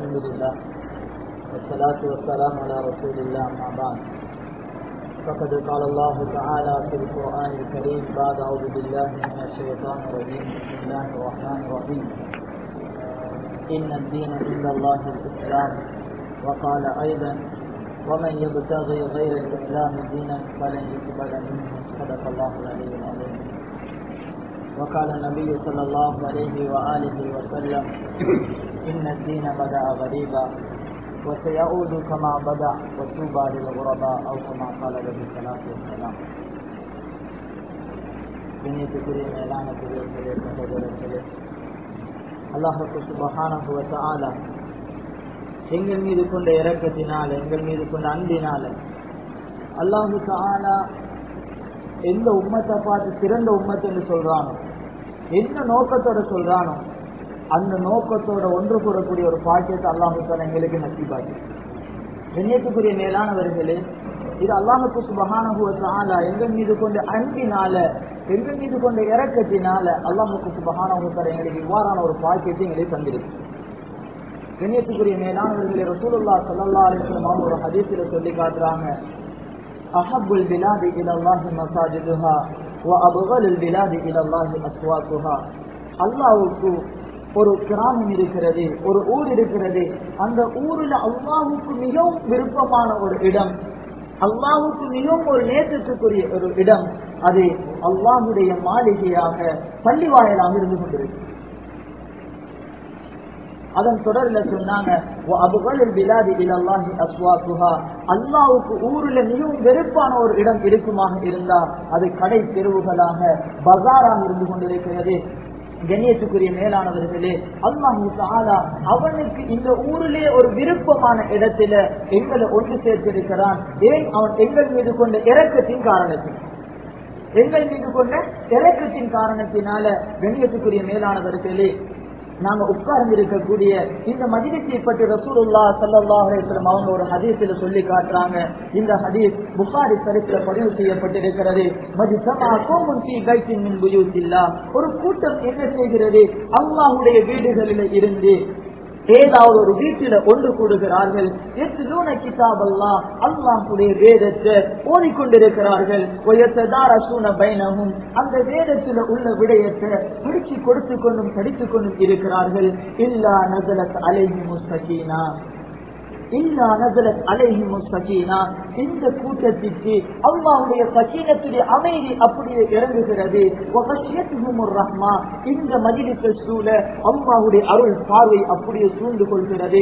الحمد لله والصلاة والسلام على رسول الله أما بعد فقد قال الله تعالى في القرآن الكريم بعد أعوذ بالله من الشيطان الرجيم بسم الله الرحمن الرحيم إن الدين عند الله الإسلام وقال أيضا ومن يبتغي غير الإسلام دينا فلن يقبل منه صدق الله العلي العظيم وقال النبي صلى الله عليه وآله وسلم إن الدين بدأ غريبا وسيعود كما بدأ وتوبى للغرباء أو كما قال عليه الصلاة والسلام கண்ணியத்துக்குரிய மேலான பெரியவர்களே சகோதரர்களே அல்லாஹுக்கு சுபஹானஹு வ தஆலா எங்கள் மீது கொண்ட இரக்கத்தினால எங்கள் மீது கொண்ட அன்பினால அல்லாஹு தஆலா எந்த உம்மத்தை பார்த்து சிறந்த உம்மத்து என்று சொல்றானோ என்ன நோக்கத்தோட சொல்றானோ அந்த நோக்கத்தோட ஒன்று கூடக்கூடிய ஒரு பாக்கியத்தை அல்லாஹு தாலா எங்களுக்கு நசிபாக்கி கண்ணியத்துக்குரிய மேலானவர்களே இது அல்லாஹுக்கு சுபஹானஹு தஆலா எங்கள் மீது கொண்ட அன்பினால எங்கள் மீது கொண்ட இரக்கத்தினால அல்லாஹுக்கு சுபஹானஹு தஆலா எங்களுக்கு இவ்வாறான ஒரு பாக்கியத்தை எங்களுக்கு தந்திருக்கு கண்ணியத்துக்குரிய மேலானவர்களே ரசூலுல்லா ஸல்லல்லாஹு அலைஹி வஸல்லம் அவங்க ஒரு ஹதீஸில சொல்லி காட்டுறாங்க அஹப்புல் பிலாதி இலல்லாஹி மசாஜிதுஹா வ அபகலுல் பிலாதி இலல்லாஹி அஸ்வாத்துஹா அல்லாஹ்வுக்கு ஒரு கிராமம் இருக்கிறது ஒரு ஊர் இருக்கிறது அந்த ஊரில் அல்லாஹுக்கு மிகவும் விருப்பமான ஒரு இடம் அல்லாஹுக்கு மிகவும் ஒரு நேசத்துக்குரிய ஒரு இடம் அது அல்லாஹுடைய மாளிகையாக பள்ளி வாயலாக இருந்து கொண்டிருக்கு அதன் தொடர்ல சொன்னாங்க அல்லாவுக்கு ஊர்ல மிகவும் வெறுப்பான ஒரு இடம் இருக்குமாக இருந்தா அது கடை தெருவுகளாக பசாராக இருந்து கொண்டிருக்கிறது கண்ணியத்துக்குரிய மேலானவர்களே அல்லாஹு தாலா அவனுக்கு இந்த ஊரிலே ஒரு விருப்பமான இடத்துல எங்களை ஒன்று சேர்த்திருக்கிறான் ஏன் அவன் எங்கள் மீது கொண்ட இறக்கத்தின் காரணத்தில் எங்கள் மீது கொண்ட இறக்கத்தின் காரணத்தினால கண்ணியத்துக்குரிய மேலானவர்களே நாங்க உட்கார்ந்து இருக்கக்கூடிய இந்த மதிலத்தை பற்றி ரசூலுல்லா சல்லாஹ் அலிஸ்லாம் அவங்க ஒரு ஹதீஸில் சொல்லி காட்டுறாங்க இந்த ஹதீஸ் புகாரி சரித்திர பதிவு செய்யப்பட்டிருக்கிறது மதிசமா கோமுன் கைத்தின் புயூசில்லா ஒரு கூட்டம் என்ன செய்கிறது அல்லாஹுடைய வீடுகளில் இருந்து ஏதாவது ஒரு வீட்டில ஒன்று கூடுகிறார்கள் கிதாப் அல்லா அல்லாஹுடைய வேதத்தை ஓடிக்கொண்டிருக்கிறார்கள் பயணமும் அந்த வேதத்தில் உள்ள விடயத்தை பிடிச்சு கொடுத்து கொண்டும் படித்துக் கொண்டும் இருக்கிறார்கள் இல்லா நசலத் அலைஹி முஸ்தகீனா இல்லா நசலத் அலைஹி முஸ்தகீனா இந்த கூட்டத்திற்கு அல்லாஹுடைய சகீனத்துடைய அமைதி அப்படியே இறங்குகிறது ரஹ்மா இந்த மஜிலிச சூழ அல்லாஹுடைய அருள் பார்வை அப்படியே சூழ்ந்து கொள்கிறது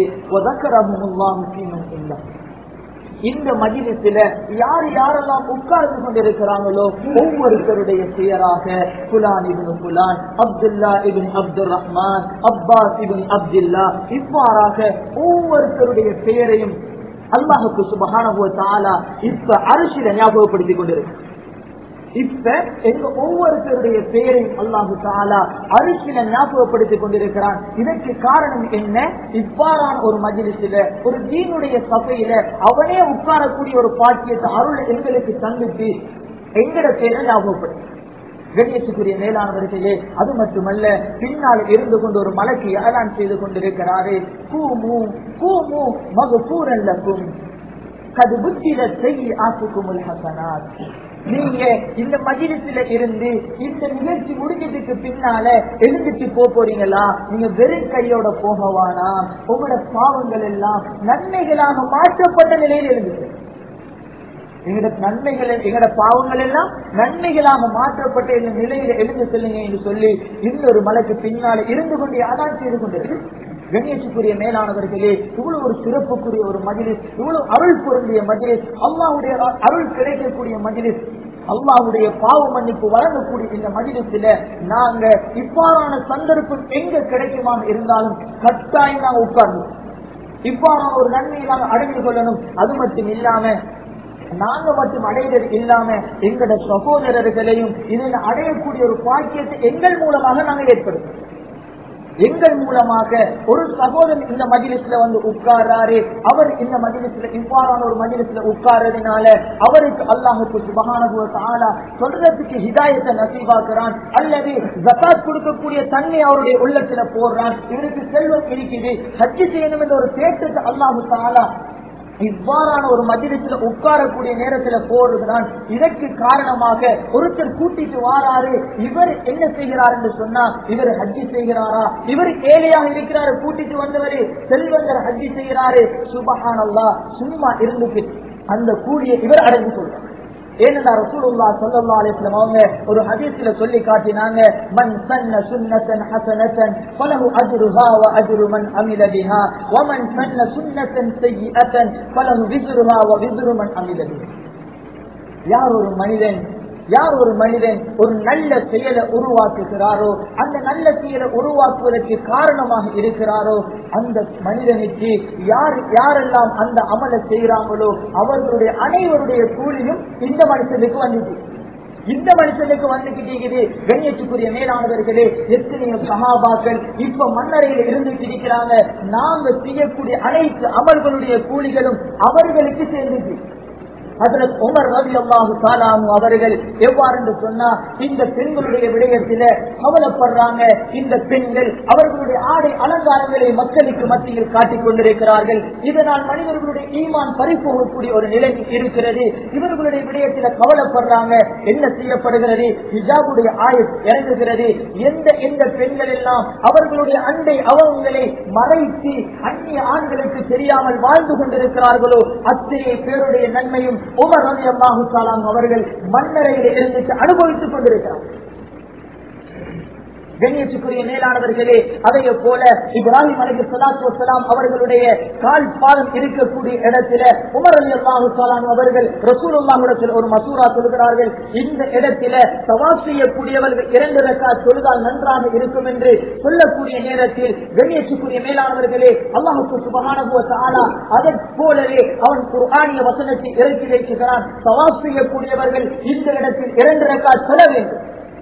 இந்த மஜிலிசில யார் யாரெல்லாம் உட்கார்ந்து கொண்டிருக்கிறாங்களோ ஒவ்வொருத்தருடைய பெயராக புலான் இபின் புலான் Abdullah ibn Abdul Rahman Abbas ibn Abdullah இவ்வாறாக ஒவ்வொருத்தருடைய பெயரையும் அல்லாஹுக்கு சுபகான தாலா இப்ப அரசியல ஞாபகப்படுத்திக் கொண்டிருக்கு இப்ப எங்க ஒவ்வொருத்தருடைய பெயரையும் அல்லாஹு தாலா அரிசில ஞாபகப்படுத்திக் கொண்டிருக்கிறான் இதற்கு காரணம் என்ன இவ்வாறான ஒரு மஜிலிசில ஒரு தீனுடைய சபையில அவனே உட்காரக்கூடிய ஒரு பாக்கியத்தை அருள் எங்களுக்கு தந்துட்டு எங்கட பெயரை ஞாபகப்படுத்த கண்ணியத்துக்குரிய மேலானவர்களே அது மட்டுமல்ல பின்னால் இருந்து கொண்டு ஒரு மலைக்கு ஏலான் செய்து கொண்டிருக்கிறாரே கூமு கூமு மகு கூரல்லக்கும் கது புத்திர செய்தி ஆசுக்குமுல் ஹசனாத் நீங்க இந்த மஜிலிசில இருந்து இந்த நிகழ்ச்சி முடிஞ்சதுக்கு பின்னால எழுந்துட்டு போக போறீங்களா நீங்க வெறும் கையோட போகவானா உங்களோட பாவங்கள் எல்லாம் நன்மைகளாக மாற்றப்பட்ட நிலையில் எழுந்துச்சு எங்களோட நன்மைகள் எங்களோட பாவங்கள் எல்லாம் நன்மைகளாக மாற்றப்பட்ட இந்த நிலையில எழுந்து செல்லுங்க என்று சொல்லி இன்னொரு மலைக்கு பின்னால இருந்து கொண்டு யாதான் செய்து கொண்டிருக்கு கணேசுக்குரிய மேலானவர்களே இவ்வளவு ஒரு சிறப்புக்குரிய ஒரு மஜிலிஸ் இவ்வளவு அருள் பொருந்திய மஜிலிஸ் அல்லாவுடைய அருள் கிடைக்கக்கூடிய மஜிலிஸ் அல்லாவுடைய பாவ மன்னிப்பு வழங்கக்கூடிய இந்த மஜிலிசில நாங்க இவ்வாறான சந்தர்ப்பம் எங்க கிடைக்குமாக இருந்தாலும் கட்டாயம் நாங்க உட்கார்ந்து இவ்வாறான ஒரு நன்மையை நாங்க அடைந்து கொள்ளணும் அது மட்டும் இல்லாம நாங்க மட்டும் அடைவது இல்லாம எங்களோட சகோதரர்களையும் இதில் அடையக்கூடிய ஒரு பாக்கியத்தை எங்கள் மூலமாக நாங்கள் ஏற்படுத்தோம் எங்கள் மூலமாக ஒரு சகோதரன் இந்த மஜிலிஸ்ல வந்து உட்கார்றாரு அவர் இந்த மஜிலிஸ்ல இவ்வாறான ஒரு மஜிலிஸ்ல உட்கார்றதுனால அவருக்கு அல்லாஹுக்கு சுபகான ஆளா சொல்றதுக்கு ஹிதாயத்தை நசீபாக்குறான் அல்லது ஜகாத் கொடுக்கக்கூடிய தன்மை அவருடைய உள்ளத்துல போடுறான் இவருக்கு செல்வம் இருக்குது ஹஜ்ஜி செய்யணும் என்ற ஒரு தேட்டத்தை அல்லாஹு தாலா இவ்வாறான ஒரு மஜிலிஸ்ல உட்காரக்கூடிய நேரத்துல போடுகிறான் இதற்கு காரணமாக ஒருத்தர் கூட்டிட்டு வாராரு இவர் என்ன செய்கிறார் என்று சொன்னா இவர் ஹஜ்ஜி செய்கிறாரா இவர் ஏழையாக இருக்கிறாரு கூட்டிட்டு வந்தவரு செல்வந்தர் ஹஜ்ஜி செய்கிறாரு சுபஹானல்லா சும்மா இருந்துட்டு அந்த கூலிய இவர் அடைந்து சொல்றார் ஏனென்றா ரசூலுல்லாஹ் ஸல்லல்லாஹு அலைஹி வஸல்லம் அவங்க ஒரு ஹதீஸ்ல சொல்லி காட்டினாங்க மன் சன்ன சுன்னத்தன் ஹஸனத்தன் ஃபலஹு அஜ்ருஹா வ அஜ்ரு மன் அமில பிஹா வ மன் சன்ன சுன்னத்தன் ஸய்யிஅத்தன் ஃபலஹு விஸ்ருஹா வ விஸ்ரு மன் அமில பிஹா யார் ஒரு மனிதன் யார் ஒரு மனிதன் ஒரு நல்ல செயலை உருவாக்குகிறாரோ அந்த நல்ல செயலை உருவாக்குவதற்கு காரணமாக இருக்கிறாரோ அந்த மனிதனுக்கு யார் யாரெல்லாம் அந்த அமலை செய்கிறாங்களோ அவர்களுடைய அனைவருடைய கூலியும் இந்த மனுஷனுக்கு வந்துச்சு இந்த மனுஷனுக்கு வந்துகிட்டு கண்ணியத்துக்குரிய மேலானவர்களே எத்தனையோ சகாபாக்கள் இப்ப மன்னரையில் இருந்துட்டு இருக்கிறாங்க நாங்க செய்யக்கூடிய அனைத்து அமல்களுடைய கூலிகளும் அவர்களுக்கு சேர்ந்துச்சு அதில் உமர் ரவி அல்லாஹு தாலாமு அவர்கள் எவ்வாறு என்று சொன்னா இந்த பெண்களுடைய விடயத்தில கவலைப்படுறாங்க இந்த பெண்கள் அவர்களுடைய ஆடை அலங்காரங்களை மக்களுக்கு மத்தியில் காட்டிக் கொண்டிருக்கிறார்கள் இதனால் மனிதர்களுடைய ஈமான் பறிப்போகக்கூடிய ஒரு நிலை இருக்கிறது இவர்களுடைய விடயத்தில கவலைப்படுறாங்க என்ன செய்யப்படுகிறது ஹிஜாபுடைய ஆயுள் இறங்குகிறது எந்த எந்த பெண்கள் எல்லாம் அவர்களுடைய அண்டை அவங்களை மறைத்து அந்நிய ஆண்களுக்கு தெரியாமல் வாழ்ந்து கொண்டிருக்கிறார்களோ அத்தனை பேருடைய நன்மையும் உமர் ரவி அல்லாஹு சாலாம் அவர்கள் மன்னரையில் இருந்துட்டு அனுபவித்துக் கொண்டிருக்கிறார் கண்ணியத்துக்குரிய மேலானவர்களே அதைய போல இப்ராஹிம் அலி சலாத்து வசலாம் அவர்களுடைய கால் பாதம் இருக்கக்கூடிய இடத்துல உமர் அலி அல்லாஹு சலாம் அவர்கள் ரசூலுல்லாஹிடத்தில் ஒரு மசூரா சொல்கிறார்கள் இந்த இடத்துல சவால் செய்யக்கூடியவர்கள் இரண்டு ரக்கா தொழுதால் நன்றாக இருக்கும் என்று சொல்லக்கூடிய நேரத்தில் கண்ணியத்துக்குரிய மேலானவர்களே அல்லாஹுக்கு சுபகானபுவ தாலா அதை போலவே அவன் குர்ஆனிய வசனத்தை இறக்கி வைக்கிறான் சவால் செய்யக்கூடியவர்கள் இந்த இடத்தில் இரண்டு ரக்கா சொல்ல வேண்டும்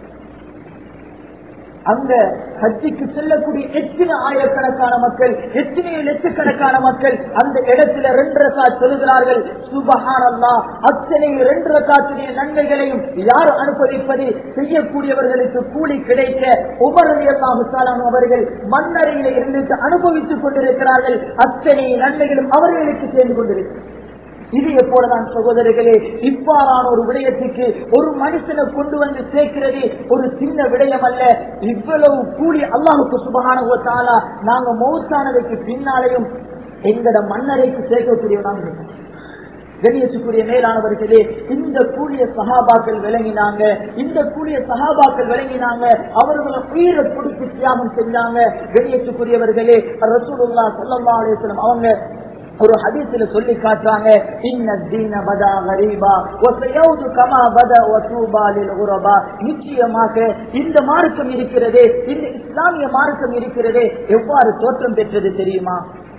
அந்த ஹஜ்ஜிக்கு செல்லக்கூடிய எத்தனை ஆயிரக்கணக்கான மக்கள் எத்தனை லட்சக்கணக்கான மக்கள் அந்த இடத்துல ரெண்டு ரக்கா சொல்லுகிறார்கள் சுபஹானல்லா அத்தனை ரெண்டு ரக்காத்துடைய நன்மைகளையும் யார் அனுபவிப்பது செய்யக்கூடியவர்களுக்கு கூலி கிடைக்க உபரதி அல்லாஹு அவர்கள் மண்ணறையில இருந்து அனுபவித்துக் கொண்டிருக்கிறார்கள் அத்தனை நன்மைகளும் அவர்களுக்கு சேர்ந்து கொண்டிருக்கிறார்கள் இது எப்போதுதான் சகோதரர்களே இவ்வாறான ஒரு விடயத்துக்கு ஒரு மனுஷனை கொண்டு வந்து சேர்க்கிறது ஒரு சின்ன விடயம் அல்ல இவ்வளவு கூலி அல்லாஹுக்கு சுபகான நாங்க மௌத்தானதுக்கு பின்னாலேயும் எங்கட மன்னரைக்கு சேர்க்கக்கூடியவனாக இருக்கோம் கண்ணியத்துக்குரிய மேலானவர்களே இந்த கூலிய சகாபாக்கள் விளங்கினாங்க இந்த கூலிய சகாபாக்கள் விளங்கினாங்க அவர்களை உயிரை கொடுத்து தியாகம் செஞ்சாங்க கண்ணியத்துக்குரியவர்களே ரசூலுல்லா சல்லா அலிஸ்லம் அவங்க ஒரு ஹதீஸ்ல சொல்லி காட்டுறாங்க இன்ன தீன பதா கரீபா ஒசையவுது கமா பத ஒசூபா லில் உரபா நிச்சயமாக இந்த மார்க்கம் இருக்கிறதே இந்த இஸ்லாமிய மார்க்கம் இருக்கிறதே எவ்வாறு தோற்றம் பெற்றது தெரியுமா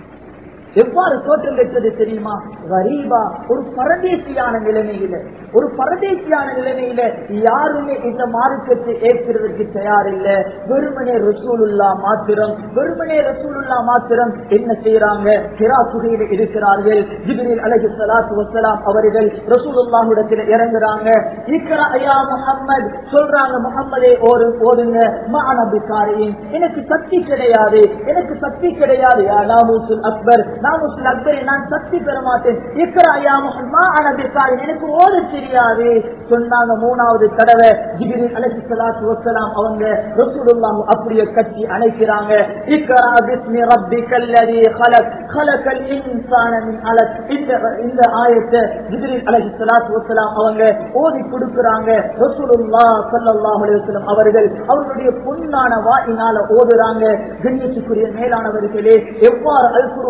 எவ்வாறு தோற்றம் பெற்றது தெரியுமா கரீபா ஒரு பரதேசியான நிலைமையில ஒரு பரதேசியான நிலைமையில யாருமே இந்த மார்க்கத்தை ஏற்கிறதுக்கு தயாரில்ல வெறுமனே ரசூலுல்லா மாத்திரம் வெறுமனே ரசூலுல்லா மாத்திரம் என்ன செய்யறாங்க ஹிரா குகையில இருக்கிறார்கள் ஜிபிரில் அலஹி சலாத்து வசலாம் அவர்கள் ரசூலுல்லாஹிடத்தில் இறங்குறாங்க இக்கரா ஐயா முகம்மது சொல்றாங்க முகம்மதே ஒரு ஓடுங்க மாநபிக்காரியின் எனக்கு சக்தி கிடையாது எனக்கு சக்தி கிடையாது யா நாமூசுல் அக்பர் நாமூசுல் அக்பரை நான் சக்தி பெற மாட்டேன் இக்கரா ஐயா மாநபிக்காரின் எனக்கு ஓட தெரியாது சொன்னாங்க மூணாவது தடவை ஜிபிரில் அலஹி சலாத்து வசலாம் அவங்க ரசூலுல்லாஹ் அப்படியே கட்டி அணைக்கிறாங்க இக்கரா பிஸ்மி ரப்பிக்கல் லதி خلق خلق الانسان من علق இந்த இந்த ஆயத்தை ஜிப்ரீல் அலைஹிஸ்ஸலாத்து வஸலாம் அவங்க ஓதி கொடுக்கறாங்க ரசூலுல்லாஹ் ஸல்லல்லாஹு அலைஹி வஸல்லம் அவர்கள் அவர்களுடைய பொன்னான வாயினால ஓதுறாங்க கண்ணியத்துக்குரிய மேலானவர்களே எவ்வாறு அல் குர்ஆனில்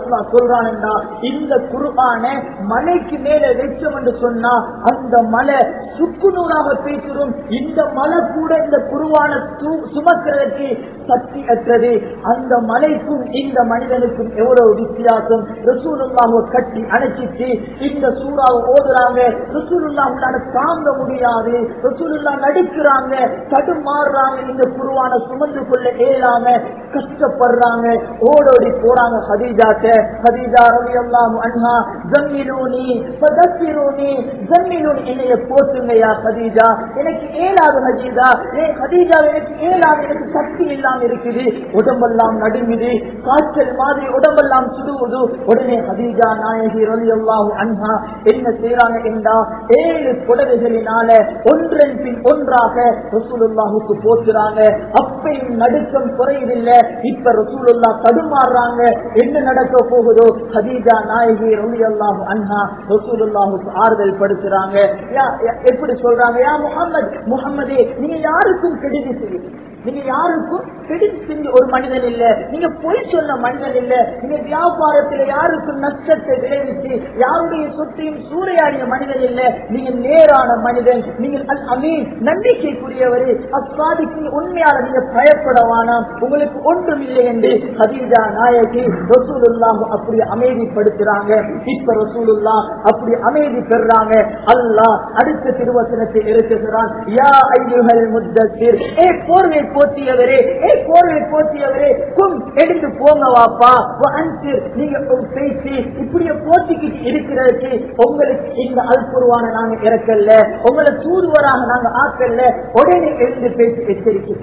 அல்லாஹ் சொல்றான் என்றா இந்த குருவான மலைக்கு மேல வெச்சம் என்று சொன்னா அந்த மலை சுக்குநூறாக பேசிடும் இந்த மலை கூட இந்த குருவான சு- சுமக்கிறதுக்கு சக்தி அற்றது அந்த மலைக்கும் இந்த மனிதனுக்கும் எவ்வளவு வித்தியாசம் ரசூலுல்லாஹை கட்டி அணைச்சிட்டு இந்த சூறாவை ஓதுறாங்க ரசூலுல்லாஹால தாங்க முடியாது ரசூலுல்லா நடிக்கிறாங்க தடுமாறுறாங்க இந்த குருவான சுமந்து கொள்ள இயலாம கஷ்டப்படுறாங்க ஓடோடி போறாங்க ஹதீஜாட்ட ஹதீஜா ரவி அல்லாம் அண்ணா ஜம்மிலூனி பதத்திரூனி ஜம்மிலூனி என்னைய போற்றுங்கய்யா ஹதீஜா எனக்கு ஏழாவது ஹதீஜா ஏ ஹதீஜா எனக்கு ஏழாவது எனக்கு சக்தி இல்லாம இருக்குது உடம்பெல்லாம் நடுங்குது காய்ச்சல் மாதிரி உடம்பெல்லாம் சுடுவது உடனே ஹதீஜா நாயகி ரவி அல்லாஹு அண்ணா என்ன செய்யறாங்க என்றா ஏழு புடவைகளினால ஒன்றன் பின் ஒன்றாக ரசூலுல்லாஹுக்கு போற்றுறாங்க அப்பையும் நடுக்கம் குறையவில்லை இப்ப ரசூலுல்லா தடுமாறுறாங்க என்ன நடக்க போகுதோ ஹதீஜா நாயகி ரவி அல்லாஹு அண்ணா ரசூலுல்லாஹுக்கு ஆறுதல் படுத்துறாங்க யா- யா- எப்படி சொல்றாங்க யா முகமது முகமதே நீங்க யாருக்கும் கெடுதி செய்யுங்க நீங்க யாருக்கும் கெடுதி செஞ்ச ஒரு மனிதன் இல்ல நீங்க பொய் சொன்ன மனிதன் இல்ல நீங்க வியாபாரத்துல யாருக்கும் நஷ்டத்தை விளைவிச்சு யாருடைய சொத்தையும் சூறையாடிய மனிதன் இல்ல நீங்க நேரான மனிதன் நீங்க அல் அமீன் நம்பிக்கைக்குரியவர் அஸ்வாதிக்கு உண்மையால நீங்க பயப்பட வேணாம் உங்களுக்கு ஒன்றும் இல்லை என்று ஹதீஜா நாயகி ரசூலுல்லாஹ் அப்படி அமைதிப்படுத்துறாங்க இப்ப ரசூலுல்லா அப்படி அமைதி பெறுறாங்க அல்லாஹ் அடுத்த திருவசனத்தை இருக்குகிறான் யா ஐயுஹல் முத்தஸிர் ஏ போர்வை போத்தியவரே ஏ போர்வை போத்தியவரே கும் எடுத்து போங்க வாப்பா வ அன்சிர் நீங்க ஒரு பேசி இப்படியே போத்திக்கிட்டு இருக்கிறதுக்கு உங்களுக்கு இந்த அல்புருவான நாங்க இறக்கல்ல உங்களை தூதுவராக நாங்க ஆக்கல்ல உடனே எழுந்து பேசி எச்சரிக்கை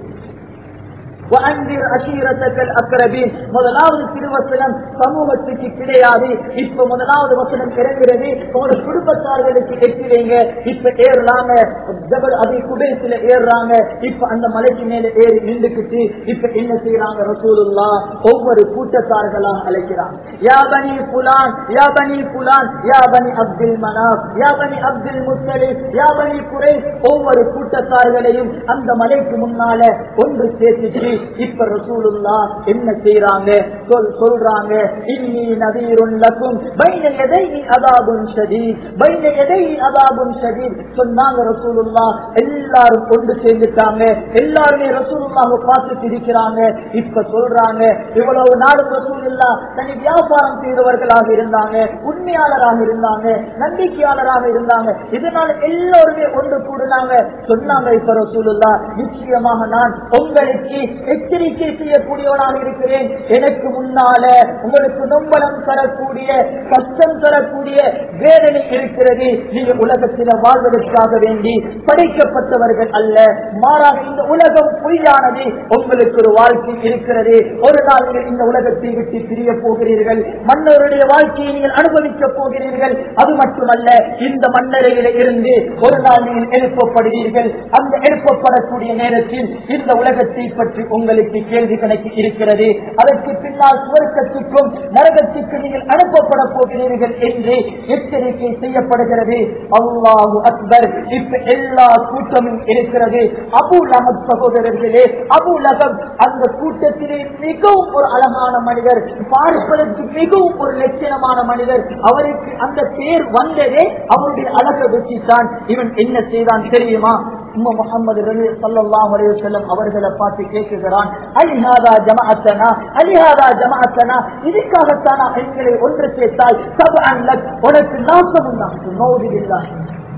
وأنذر عشيرتك الأقربين முதலாவது திருவசனம் சமூகத்துக்கு கிடையாது இப்ப முதலாவது வசனம் இறங்குறது உங்களோட குடும்பத்தார்களுக்கு எட்டி வைங்க இப்ப ஏறுறாங்க ஜபல் அபி குபேசில ஏறுறாங்க இப்ப அந்த மலைக்கு மேல ஏறி நின்றுக்கிட்டு இப்ப என்ன செய்யறாங்க ரசூலுல்லா ஒவ்வொரு கூட்டத்தார்களாக அழைக்கிறாங்க யா பனி புலான் யா பனி புலான் யா பனி அப்துல் மனாப் யா பனி அப்துல் முத்தலிப் யா பனி குறைஸ் ஒவ்வொரு கூட்டத்தார்களையும் அந்த மலைக்கு முன்னால ஒன்று சேர்த்துட்டு இப்ப ரசூலுல்லா என்ன செய்யறாங்க சொல் சொல்றாங்க இன்னி நதீருன் லக்கும் பைன எதைனி அதாபுன் ஷதீத் பைன எதைனி அதாபுன் ஷதீத் சொன்னாங்க ரசூலுல்லா எல்லாரும் கொண்டு சேர்ந்துட்டாங்க எல்லாருமே ரசூலுல்லாஹ் பார்த்து சிரிக்கிறாங்க இப்ப சொல்றாங்க இவ்வளவு நாடு ரசூலுல்லா தனி வியாபாரம் செய்தவர்களாக இருந்தாங்க உண்மையாளராக இருந்தாங்க நம்பிக்கையாளராக இருந்தாங்க இதனால எல்லோருமே ஒன்று கூடுனாங்க சொன்னாங்க இப்ப ரசூலுல்லா நிச்சயமாக நான் உங்களுக்கு எச்சரிக்கை செய்யக்கூடியவனாக இருக்கிறேன் எனக்கு முன்னால உங்களுக்கு நொம்பலம் தரக்கூடிய கஷ்டம் தரக்கூடிய வேதனை இருக்கிறது நீங்க உலகத்தில வாழ்வதற்காக வேண்டி படைக்கப்பட்டவர்கள் அல்ல மாறாக இந்த உலகம் பொய்யானது உங்களுக்கு ஒரு வாழ்க்கை இருக்கிறது ஒரு நாள் நீங்கள் இந்த உலகத்தை விட்டு பிரிய போகிறீர்கள் மன்னருடைய வாழ்க்கையை நீங்கள் அனுபவிக்க போகிறீர்கள் அது மட்டுமல்ல இந்த மன்னரையில இருந்து ஒரு நாள் நீங்கள் எழுப்பப்படுவீர்கள் அந்த எழுப்பப்படக்கூடிய நேரத்தில் இந்த உலகத்தை பற்றி உங்களுக்கு கேள்வி கணக்கு இருக்கிறது அதற்கு பின்னால் சுவர்க்கத்துக்கும் நரகத்துக்கு நீங்கள் அனுப்பப்பட போகிறீர்கள் என்று எச்சரிக்கை செய்யப்படுகிறது அல்லாஹு அக்பர் இப்ப எல்லா கூட்டமும் இருக்கிறது அபு லஹப் சகோதரர்களே அபு லஹப் அந்த கூட்டத்திலே மிகவும் ஒரு அழகான மனிதர் பார்ப்பதற்கு மிகவும் ஒரு லட்சணமான மனிதர் அவருக்கு அந்த பேர் வந்ததே அவருடைய அழகை வச்சுத்தான் இவன் என்ன செய்தான் தெரியுமா உம்ம முகமது ரவி சல்லாஹ் அலையுசல்லம் அவர்களை பார்த்து கேட்குகிறான் அலிஹாதா ஜமாஅத்தனா அலிஹாதா ஜமாஅத்தனா இதுக்காகத்தானா எங்களை ஒன்று சேர்த்தால் சப அன்லக் உனக்கு நாசம் உண்டாகும் நோவில்லாஹி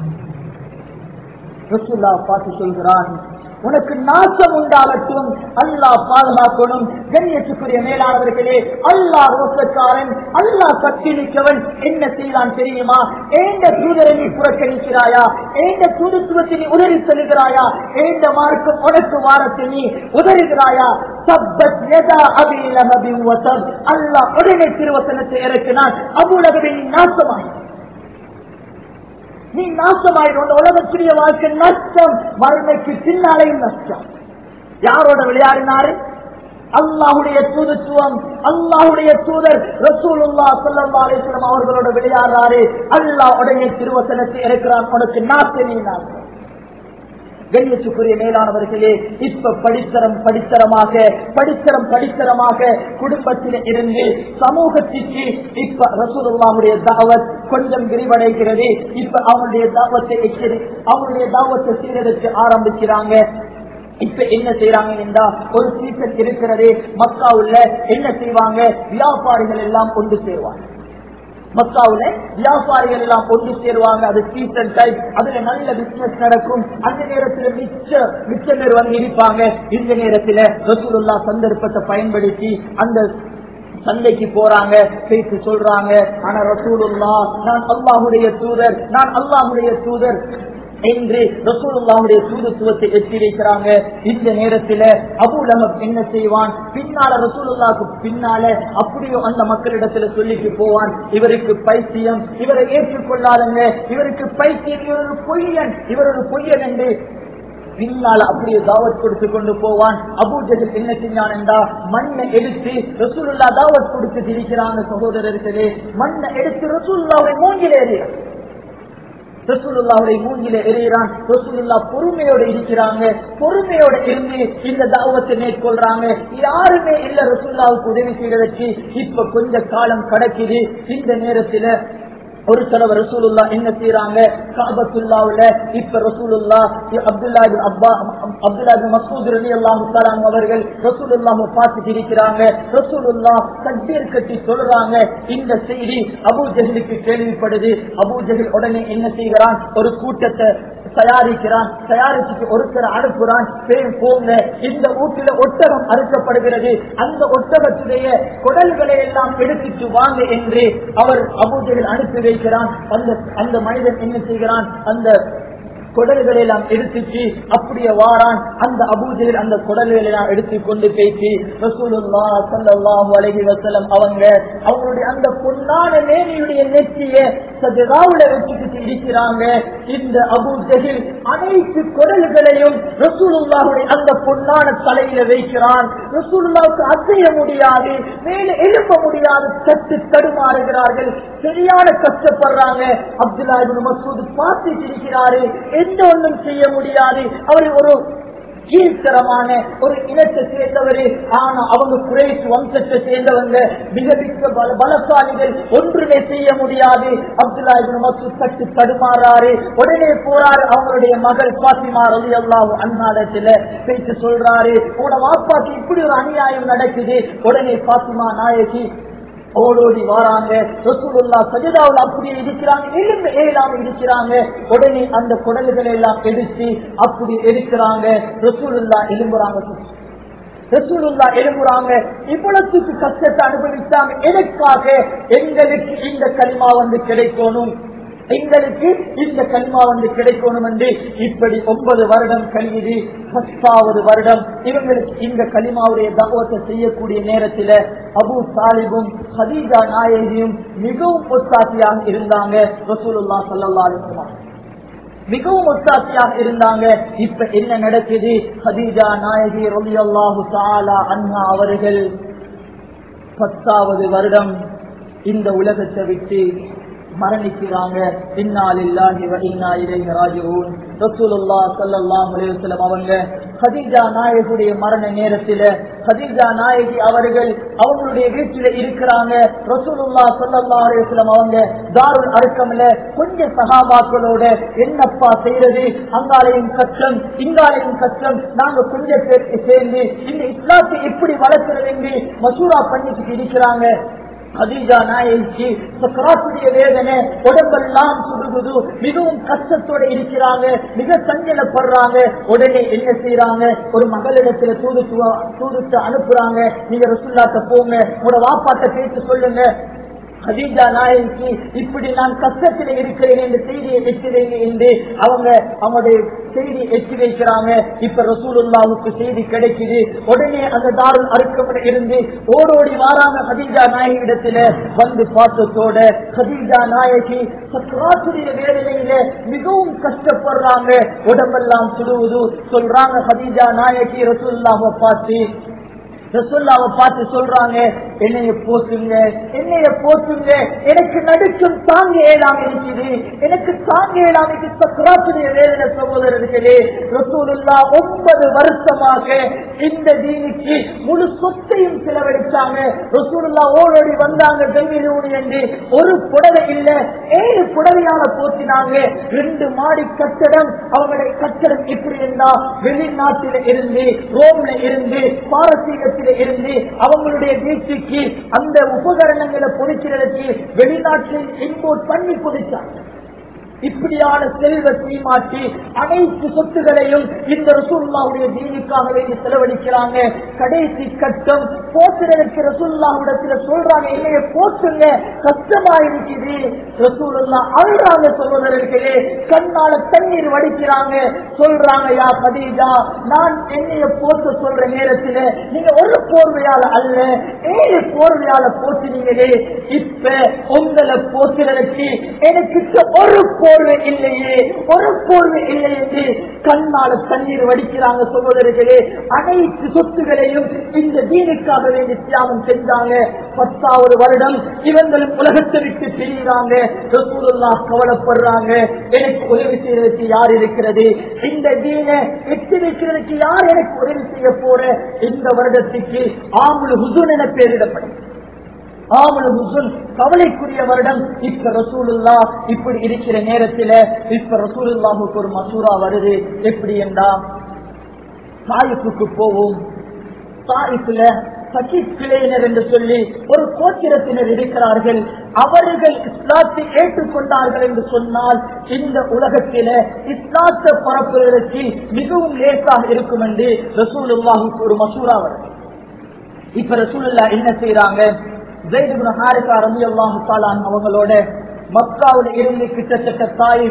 ரசூல்லா பார்த்து சொல்கிறான் உனக்கு நாசம் உண்டாகட்டும் அல்லாஹ் பாதுகாக்கணும் கண்ணியத்துக்குரிய மேலானவர்களே அல்லாஹ் ரோசக்காரன் அல்லாஹ் கட்டிலிக்கவன் என்ன செய்தான் தெரியுமா ஏண்ட தூதரை நீ புறக்கணிக்கிறாயா ஏண்ட தூதுத்துவத்தை நீ உதறி செல்கிறாயா ஏண்ட மார்க்கம் உனக்கு வாரத்தை நீ உதறுகிறாயா சப்பத் எதா அபிலகபி வசம் அல்லாஹ் உடனே திருவசனத்தை இறக்கினான் அபுலகபின் நாசமாய் நீ நாசமாயிடும் உன் உலகத்துடைய வாழ்க்கை நஷ்டம் மறுமைக்கு பின்னாலேயும் நஷ்டம் யாரோட விளையாடினாரு அல்லாஹுடைய தூதுத்துவம் அல்லாஹுடைய தூதர் ரசூலுல்லா ஸல்லல்லாஹு அலைஹி வஸல்லம் அவர்களோட விளையாடுறாரு அல்லாஹ் உடனே திருவசனத்தை இறக்கிறான் உனக்கு நாசமே நாசம் கண்ணியத்துக்குரிய மேலானவர்களே இப்ப படித்தரம் படித்தரமாக படித்தரம் படித்தரமாக குடும்பத்தில் இருந்து சமூகத்திற்கு இப்ப ரசூலுல்லாவுடைய தாவத் கொஞ்சம் விரிவடைகிறது இப்ப அவங்களுடைய தாவத்தை எச்சரி அவங்களுடைய தாவத்தை சீரழித்து ஆரம்பிக்கிறாங்க இப்ப என்ன செய்யறாங்க என்றா ஒரு சீசன் இருக்கிறது மக்காவுல என்ன செய்வாங்க வியாபாரிகள் எல்லாம் கொண்டு சேருவாங்க மக்காவுல வியாபாரிகள் எல்லாம் கொண்டு சேருவாங்க அது சீசன் டைம் அதுல நல்ல பிசினஸ் நடக்கும் அந்த நேரத்துல மிச்ச மிச்ச பேர் வந்து இருப்பாங்க இந்த நேரத்துல ரசூலுல்லா சந்தர்ப்பத்தை பயன்படுத்தி அந்த சந்தைக்கு போறாங்க பேசி சொல்றாங்க ஆனா ரசூலுல்லா நான் அல்லாஹுடைய தூதர் நான் அல்லாஹுடைய தூதர் என்று ரசூலுல்லாவுடைய தூதுத்துவத்தை எட்டி வைக்கிறாங்க இந்த நேரத்துல அபூலகம் என்ன செய்வான் பின்னால ரசூலுல்லாவுக்கு பின்னால அப்படியோ அந்த மக்களிடத்துல சொல்லிட்டு போவான் இவருக்கு பைத்தியம் இவரை ஏற்றுக்கொள்ளாதங்க இவருக்கு பைத்தியம் இவர் ஒரு பொய்யன் இவர் ஒரு பொய்யன் என்று பின்னால அப்படியே தாவத் கொடுத்து கொண்டு போவான் அபூஜகல் என்ன செஞ்சான் என்றா மண்ணை எடுத்து ரசூலுல்லா தாவத் கொடுத்து திரிக்கிறாங்க சகோதரர்களே மண்ணை எடுத்து ரசூலுல்லாவுடைய மூங்கில் ஏறியான் ரசூலுல்லாவுடைய மூங்கில எறிகிறான் ரசூலுல்லா பொறுமையோட இருக்கிறாங்க பொறுமையோட இருந்து இந்த தாவத்தை மேற்கொள்றாங்க யாருமே இல்ல ரசூல்லாவுக்கு உதவி செய்வதற்கு இப்ப கொஞ்ச காலம் கடக்குது இந்த நேரத்துல ஒரு தடவை ரசூலுல்லா என்ன செய்யறாங்க காபத்துல்லாவுல இப்ப ரசூலுல்லா அப்துல்லா இப்னு அப்பா அப்துல்லா இப்னு மசூத் ரலியல்லாஹு தஆலா அவர்கள் ரசூலுல்லாஹ் பார்த்து இருக்கிறாங்க ரசூலுல்லா தக்பீர் கட்டி சொல்றாங்க இந்த செய்தி அபூ ஜஹலுக்கு கேள்விப்படுது அபூ ஜஹல் உடனே என்ன செய்கிறான் ஒரு கூட்டத்தை தயாரிக்கிறான் தயாரிச்சுட்டு ஒருத்தர் அனுப்புறான் பேர் போங்க இந்த வீட்டில ஒட்டகம் அறுக்கப்படுகிறது அந்த ஒட்டகத்துடைய குடல்களை எல்லாம் எடுத்துட்டு வாங்க என்று அவர் அபூஜைகள் அனுப்பி வைக்கிறான் அந்த அந்த மனிதன் என்ன செய்கிறான் அந்த குடல்களை எல்லாம் எடுத்துச்சு அப்படியே வாரான் அந்த அபூஜையில் அந்த குடல்களை எல்லாம் எடுத்து கொண்டு பேசி ரசூலுல்லா ஸல்லல்லாஹு அலைஹி வஸல்லம் அவங்க அவங்களுடைய அந்த பொன்னான நேரியுடைய நெற்றிய சஜதாவுல வச்சுக்கிட்டு இருக்கிறாங்க இந்த அபூ ஜஹில் அனைத்து குடல்களையும் ரசூலுல்லாஹுடைய அந்த பொன்னான தலையில வைக்கிறான் ரசூலுல்லாவுக்கு அசைய முடியாது மேலே எழுப்ப முடியாது தட்டு தடுமாறுகிறார்கள் சரியான கஷ்டப்படுறாங்க அப்துல்லா இப்னு மசூத் பார்த்துட்டு இருக்கிறாரு எந்த ஒன்றும் செய்ய முடியாது அவர் ஒரு கீழ்த்தரமான ஒரு இனத்தை சேர்ந்தவரு ஆனா அவங்க குறைத்து வம்சத்தை சேர்ந்தவங்க மிக மிக பல பலசாலிகள் ஒன்றுமே செய்ய முடியாது அப்துல்லா இப்னு மசூத் தட்டு தடுமாறாரு உடனே போறாரு அவங்களுடைய மகள் பாத்திமா ரவி அல்லாஹ் அண்ணாடத்துல பேச்சு சொல்றாரு உங்களோட வாப்பாக்கு இப்படி ஒரு அநியாயம் நடக்குது உடனே பாத்திமா நாயகி ஓடோடி வாராங்க ரசூலுல்லா சஜிதாவில் அப்படியே இருக்கிறாங்க எலும்பு ஏழாம இருக்கிறாங்க உடனே அந்த குடல்களை எல்லாம் எடுத்து அப்படி எடுக்கிறாங்க ரசூலுல்லா எலும்புறாங்க ரசூலுல்லா எழுப்புறாங்க இவ்வளவுக்கு கஷ்டத்தை அனுபவித்தாங்க எதற்காக எங்களுக்கு இந்த களிமா வந்து கிடைக்கணும் எங்களுக்கு இந்த கல்மா வந்து கிடைக்கணும் என்று இப்படி ஒன்பது வருடம் கழியுது பத்தாவது வருடம் இவங்களுக்கு இந்த கலிமாவுடைய தகவத்தை செய்யக்கூடிய நேரத்தில் அபு சாலிபும் ஹதீஜா நாயகியும் மிகவும் ஒத்தாசியாக இருந்தாங்க ரசூலுல்லா சல்லா அலிஸ்லாம் மிகவும் ஒத்தாசியாக இருந்தாங்க இப்ப என்ன நடக்குது ஹதீஜா நாயகி ரவி அல்லாஹு சாலா அண்ணா அவர்கள் பத்தாவது வருடம் இந்த உலகத்தை விட்டு மரணிக்கிறாங்க இன்னாலில்லாஹி வ இன்னா இலைஹி ராஜிஊன் ரசூலுல்லாஹ் ஸல்லல்லாஹு அலைஹி வஸல்லம் அவங்க ஹதீஜா நாயகியுடைய மரண நேரத்தில ஹதீஜா நாயகி அவர்கள் அவங்களுடைய வீட்டில இருக்கிறாங்க ரசூலுல்லாஹ் ஸல்லல்லாஹு அலைஹி வஸல்லம் அவங்க தாருல் அர்க்கம்ல கொஞ்சம் சஹாபாக்களோட என்னப்பா செய்யறது அங்காலையும் கஷ்டம் இங்காலையும் கஷ்டம் நாங்க கொஞ்சம் பேருக்கு சேர்ந்து இந்த இஸ்லாத்தை எப்படி வளர்க்கிறது என்று மசூரா பண்ணிட்டு இருக்கிறாங்க ஹதீஜா நாயகி சக்கராத்துடைய வேதனை உடம்பெல்லாம் சுடுகுது மிகவும் கஷ்டத்தோட இருக்கிறாங்க மிக சஞ்சலப்படுறாங்க உடனே என்ன செய்யறாங்க ஒரு மகளிடத்துல தூதுத்துவ தூதுத்து அனுப்புறாங்க நீங்க ரசுல்லாட்ட போங்க உங்களோட வாப்பாட்ட பேசி சொல்லுங்க ஹதீஜா நாயகி இப்படி நான் கஷ்டத்தில் இருக்கிறேன் என்ற செய்தியை எட்டி வைங்க என்று அவங்க அவங்களுடைய செய்தி எட்டி வைக்கிறாங்க இப்ப ரசூலுல்லாவுக்கு செய்தி கிடைக்குது உடனே அந்த தாருள் அறுக்கப்பட இருந்து ஓடோடி வாராங்க ஹதீஜா நாயகி இடத்துல வந்து பார்த்ததோட ஹதீஜா நாயகி சத்ராசுரிய வேதனையில மிகவும் கஷ்டப்படுறாங்க உடம்பெல்லாம் சுடுவது சொல்றாங்க ஹதீஜா நாயகி ரசூல்லாவை பார்த்து ரசூல்லாவை பார்த்து சொல்றாங்க என்னைய போற்றுங்க என்னைய போற்றுங்க எனக்கு நடுக்கும் தாங்க ஏழாம இருக்குது எனக்கு தாங்க ஏழாம சக்கராத்துடைய வேதனை சகோதரர்களே ரசூலுல்லா ஒன்பது வருஷமாக இந்த தீனுக்கு முழு சொத்தையும் செலவழிச்சாங்க ரசூலுல்லா ஓடோடி வந்தாங்க தெய்வீனி என்று ஒரு புடவை இல்ல ஏழு புடவையால போத்தினாங்க ரெண்டு மாடி கட்டடம் அவங்களுடைய கட்டடம் எப்படி இருந்தா வெளிநாட்டில இருந்து ரோம்ல இருந்து பாரசீகத்தில இருந்து அவங்களுடைய வீட்டுக்கு அந்த உபகரணங்களை பொடிக்கிறதுக்கு வெளிநாட்டில் இம்போர்ட் பண்ணி பொடிச்சாங்க இப்படியான செல்வ சீமாட்டி அனைத்து சொத்துகளையும் இந்த ரசூல்லாவுடைய தீனுக்காக வேண்டி செலவழிக்கிறாங்க கடைசி கட்டம் போற்றுறதுக்கு ரசூல்லாவிடத்துல சொல்றாங்க என்னைய போற்றுங்க கஷ்டமா இருக்குது ரசூலுல்லா அழுறாங்க சகோதரர்களே கண்ணால தண்ணீர் வடிக்கிறாங்க சொல்றாங்க யா கதீஜா நான் என்னைய போற்ற சொல்ற நேரத்துல நீங்க ஒரு போர்வையால அல்ல ஏழு போர்வையால போற்றினீங்களே இப்ப உங்களை போற்றுறதுக்கு எனக்கு ஒரு போர்வை இல்லையே ஒரு போர்வை இல்லை என்று கண்ணால தண்ணீர் வடிக்கிறாங்க சகோதரர்களே அனைத்து சொத்துகளையும் இந்த தீனுக்காக வேண்டி தியாகம் செஞ்சாங்க பத்தாவது வருடம் இவங்களும் உலகத்தை விட்டு பிரிகிறாங்க ரசூலுல்லா கவலைப்படுறாங்க எனக்கு உதவி செய்யறதுக்கு யார் இருக்கிறது இந்த தீனை எட்டு வைக்கிறதுக்கு யார் எனக்கு உதவி செய்ய போற இந்த வருடத்துக்கு ஆமுல் ஹுசூன் என பெயரிடப்படும் ஆமுல் ஹுசூன் கவலைக்குரிய வருடம் இப்ப ரசூலுல்லா இப்படி இருக்கிற நேரத்துல இப்ப ரசூலுல்லாவுக்கு ஒரு மசூரா வருது எப்படி என்றா தாயிப்புக்கு போவோம் தாயிப்புல சகித் கிளையினர் என்று சொல்லி ஒரு கோத்திரத்தினர் இருக்கிறார்கள் அவர்கள் இஸ்லாத்தை ஏற்றுக்கொண்டார்கள் என்று சொன்னால் இந்த உலகத்தில இஸ்லாத்தை பரப்புவதற்கு மிகவும் லேசாக இருக்கும் என்று ரசூலுல்லாஹுக்கு ஒரு மசூரா வருது இப்ப ரசூலுல்லா என்ன செய்யறாங்க ஜெயிதுகுன ஹாரிகா ரவி அல்லாஹு தாலான் அவங்களோட மக்காவில் இருந்து கிட்டத்தட்ட தாய்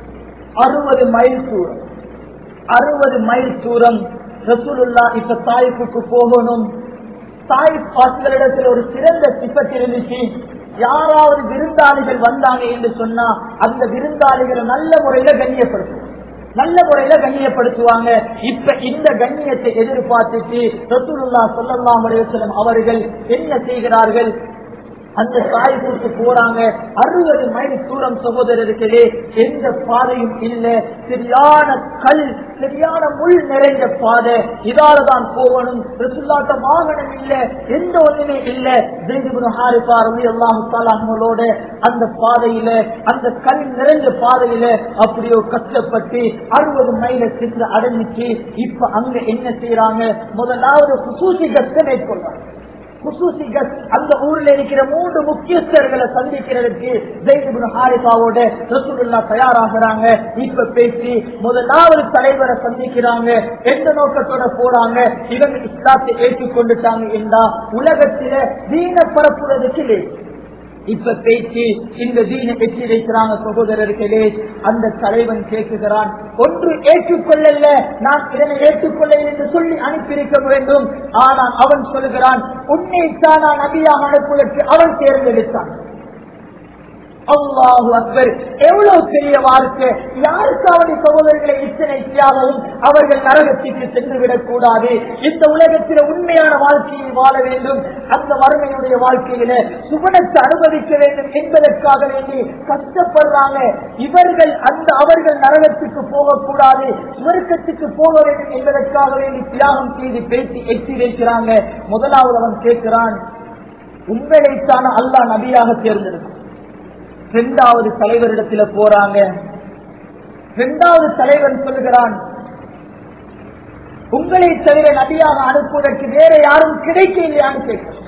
அறுபது மைல் தூரம் அறுபது மைல் தூரம் ரசூலுல்லா இப்ப தாய்ப்புக்கு போகணும் தாய் பாசிகளிடத்தில் ஒரு சிறந்த சிப்பத் இருந்துச்சு யாராவது விருந்தாளிகள் வந்தாங்க என்று சொன்னா அந்த விருந்தாளிகளை நல்ல முறையில கண்ணியப்படுத்தும் நல்ல முறையில கண்ணியப்படுத்துவாங்க இப்ப இந்த கண்ணியத்தை எதிர்பார்த்துட்டு ரசூலுல்லா சொல்லலாம் அலையம் அவர்கள் என்ன செய்கிறார்கள் அந்த தாய்பூருக்கு போறாங்க அறுபது மைல் தூரம் சகோதரர்களே எந்த பாதையும் இல்ல சரியான கல் சரியான முள் நிறைந்த பாதை இதால தான் போகணும் ரசுல்லாட்ட வாகனம் இல்ல எந்த ஒண்ணுமே இல்ல ஜெய்துபுன் ஹாரிபா ரவி அல்லாஹோட அந்த பாதையில அந்த கல் நிறைந்த பாதையில அப்படியோ கஷ்டப்பட்டு அறுபது மைல சென்று அடைஞ்சிச்சு இப்ப அங்க என்ன செய்யறாங்க முதலாவது குசூசி கத்தை மேற்கொள்றாங்க குசூசிகள் அந்த ஊர்ல இருக்கிற மூன்று முக்கியஸ்தர்களை சந்திக்கிறதுக்கு ஜெயிதுபின் ஹாரிபாவோட ரசூலுல்லா தயாராகிறாங்க இப்ப பேசி முதலாவது தலைவரை சந்திக்கிறாங்க எந்த நோக்கத்தோட போறாங்க இவங்க இஸ்லாத்தை ஏற்றுக்கொண்டுட்டாங்க என்றா உலகத்தில வீண பரப்புறதுக்கு லேட் இப்ப பேச்சு இந்த தீனை வெற்றி வைக்கிறாங்க சகோதரர்களே அந்த தலைவன் கேட்குகிறான் ஒன்று ஏற்றுக்கொள்ளல நான் இதனை ஏற்றுக்கொள்ள என்று சொல்லி அனுப்பியிருக்க வேண்டும் ஆனால் அவன் சொல்லுகிறான் உன்னை தான் நான் நபியாக அனுப்புவதற்கு அவன் தேர்ந்தெடுத்தான் அல்லாஹு அக்பர் எவ்வளவு பெரிய வாழ்க்கை யாருக்காவது சகோதரர்களை இத்தனை தியாகவும் அவர்கள் நரகத்திற்கு சென்று விடக் கூடாது இந்த உலகத்தில உண்மையான வாழ்க்கையை வாழ வேண்டும் அந்த வறுமையுடைய வாழ்க்கையில சுவனத்தை அனுபவிக்க வேண்டும் என்பதற்காக வேண்டி கஷ்டப்படுறாங்க இவர்கள் அந்த அவர்கள் நரகத்துக்கு போகக்கூடாது சுவர்க்கத்துக்கு போக வேண்டும் என்பதற்காக வேண்டி தியாகம் செய்து பேசி எட்டி வைக்கிறாங்க முதலாவது அவன் கேட்கிறான் உண்மையைத்தான அல்லாஹ் நபியாக தேர்ந்தெடுக்கும் இரண்டாவது தலைவரிடத்துல போறாங்க இரண்டாவது தலைவன் சொல்லுகிறான் உங்களை தவிர நபியாக அனுப்புவதற்கு வேற யாரும் கிடைக்கலையான்னு கேட்கிறான்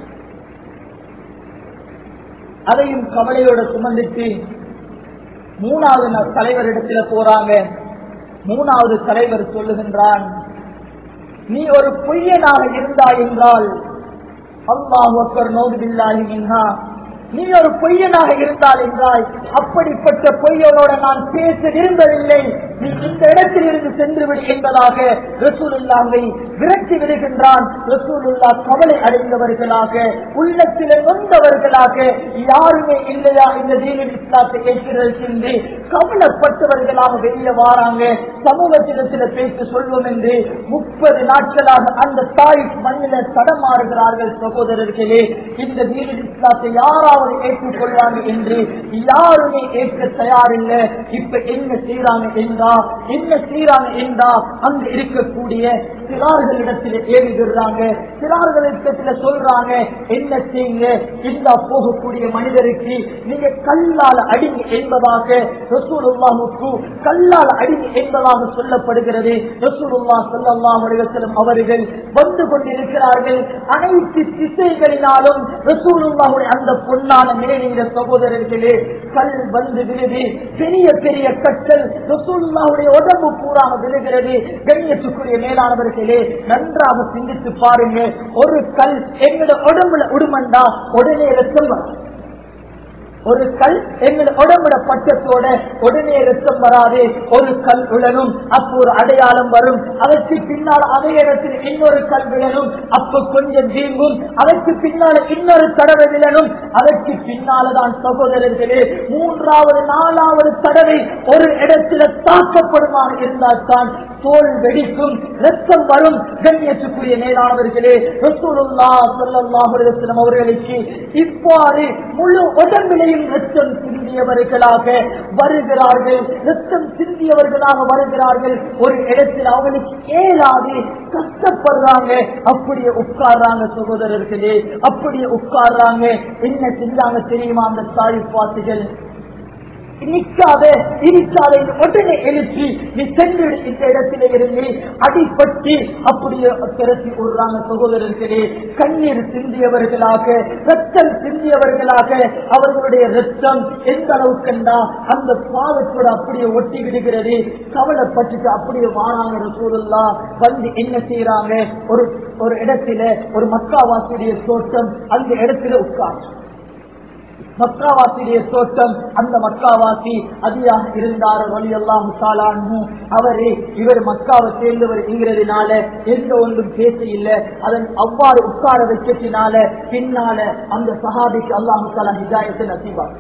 அதையும் கவலையோட சுமந்துட்டு மூணாவது ந- தலைவரிடத்துல போறாங்க மூணாவது தலைவர் சொல்லுகின்றான் நீ ஒரு பொய்யனாக இருந்தாய் என்றால் அல்லாஹ் ஒக்கர் நோதுபில்லாஹி மின்ஹா நீ ஒரு பொய்யனாக இருந்தால் என்றால் அப்படிப்பட்ட பொய்யனோட நான் பேச விரும்பவில்லை நீ இந்த இடத்தில் இருந்து சென்று விடு என்பதாக ரசூலுல்லாவை விரட்டி விடுகின்றான் ரசூலுல்லா கவலை அடைந்தவர்களாக உள்ளத்தில் நொந்தவர்களாக யாருமே இல்லையா இந்த தீனில் இஸ்லாத்தை ஏற்கிறதற்கு கவலைப்பட்டவர்களாக வெளியே வாராங்க சமூகத்திடத்தில் பேசி சொல்வோம் என்று முப்பது நாட்களாக அந்த தாய் மண்ணில தடமாறுகிறார்கள் சகோதரர்களே இந்த தீனில் இஸ்லாத்தை யாராவது ஏற்றுக்கொள்வாங்க என்று யாருமே ஏற்க தயாரில்லை இப்ப என்ன செய்யறாங்க என்றா என்ன செய்யறாங்க என்றா அங்க இருக்கக்கூடிய சிறார்களிடத்தில் ஏறிடுறாங்க சிறார்களிடத்துல சொல்றாங்க என்ன செய்யுங்க இந்த போகக்கூடிய மனிதருக்கு நீங்க கல்லால் அடிங்க என்பதாக ரசூலுல்லாஹுக்கு கல்லால் அடிங்க என்பதாக சொல்லப்படுகிறது ரசூலுல்லா ஸல்லல்லாஹு அலைஹி வஸல்லம் அவர்கள் வந்து கொண்டிருக்கிறார்கள் அனைத்து திசைகளினாலும் ரசூலுல்லாஹுடைய அந்த பொன்னான மேலிங்க சகோதரர்களே கல் வந்து விழுது பெரிய பெரிய கற்கள் ரசூலுல்லாஹுடைய உடம்பு பூராக விழுகிறது கண்ணியத்துக்குரிய மேலானவர்களே நன்றாக சிந்தித்து பாருங்க ஒரு கல் எங்களோட உடம்புல உடுமண்டா உடனே ரத்தம் வரும் ஒரு கல் எங்கள் உடம்புல பட்டத்தோட உடனே ரத்தம் வராது ஒரு கல் விழணும் அப்போ ஒரு அடையாளம் வரும் அதற்கு பின்னால் அதே இடத்தில் இன்னொரு கல் விழணும் அப்ப கொஞ்சம் வீங்கும் அதற்கு பின்னால இன்னொரு தடவை விழணும் அதற்கு பின்னால்தான் சகோதரர்களே மூன்றாவது நாலாவது தடவை ஒரு இடத்துல தாக்கப்படுமாக இருந்தால் தான் தோல் வெடிக்கும் ரத்தம் வரும் கண்ணியத்துக்குரிய மேலானவர்களே ரசூலுல்லா ஸல்லல்லாஹு அலைஹி வஸல்லம் அவர்களுக்கு இவ்வாறு முழு உடம்பிலேயும் ரத்தம் சிந்தியவர்களாக வருகிறார்கள் ரத்தம் சிந்தியவர்களாக வருகிறார்கள் ஒரு இடத்தில் அவங்களுக்கு ஏலாது கஷ்டப்படுறாங்க அப்படியே உட்கார்றாங்க சகோதரர்களே அப்படியே உட்கார்றாங்க என்ன செஞ்சாங்க தெரியுமா அந்த தாய் பாட்டுகள் நிற்காத இருக்காத உடனே எழுப்பி நீ சென்று இந்த இடத்திலே இருந்து அடிப்பட்டு அப்படியே திரட்டி விடுறாங்க சகோதரர்களே கண்ணீர் சிந்தியவர்களாக ரத்தம் சிந்தியவர்களாக அவர்களுடைய ரத்தம் எந்த அளவுக்குண்டா அந்த பாவத்தோட அப்படியே ஒட்டி விடுகிறது கவலைப்பட்டுட்டு அப்படியே வாராங்க ரசூலுல்லா வந்து என்ன செய்யறாங்க ஒரு ஒரு இடத்துல ஒரு மக்காவாசியுடைய தோட்டம் அந்த இடத்துல உட்கார்ந்து மக்காவாசியுடைய தோட்டம் அந்த மக்காவாசி அதியாக இருந்தார் வழி எல்லாம் அவரே இவர் மக்காவை சேர்ந்தவர் என்கிறதுனால எந்த ஒன்றும் பேச இல்லை அதன் அவ்வாறு உட்கார வச்சத்தினால பின்னால அந்த சஹாபிக்கு அல்லாஹு தாலா ஹிதாயத்தை நசிவார்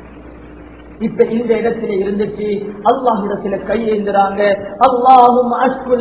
இப்ப இந்த இடத்துல இருந்துச்சு அல்லாஹ் இடத்துல கையேந்துறாங்க அல்லாஹும்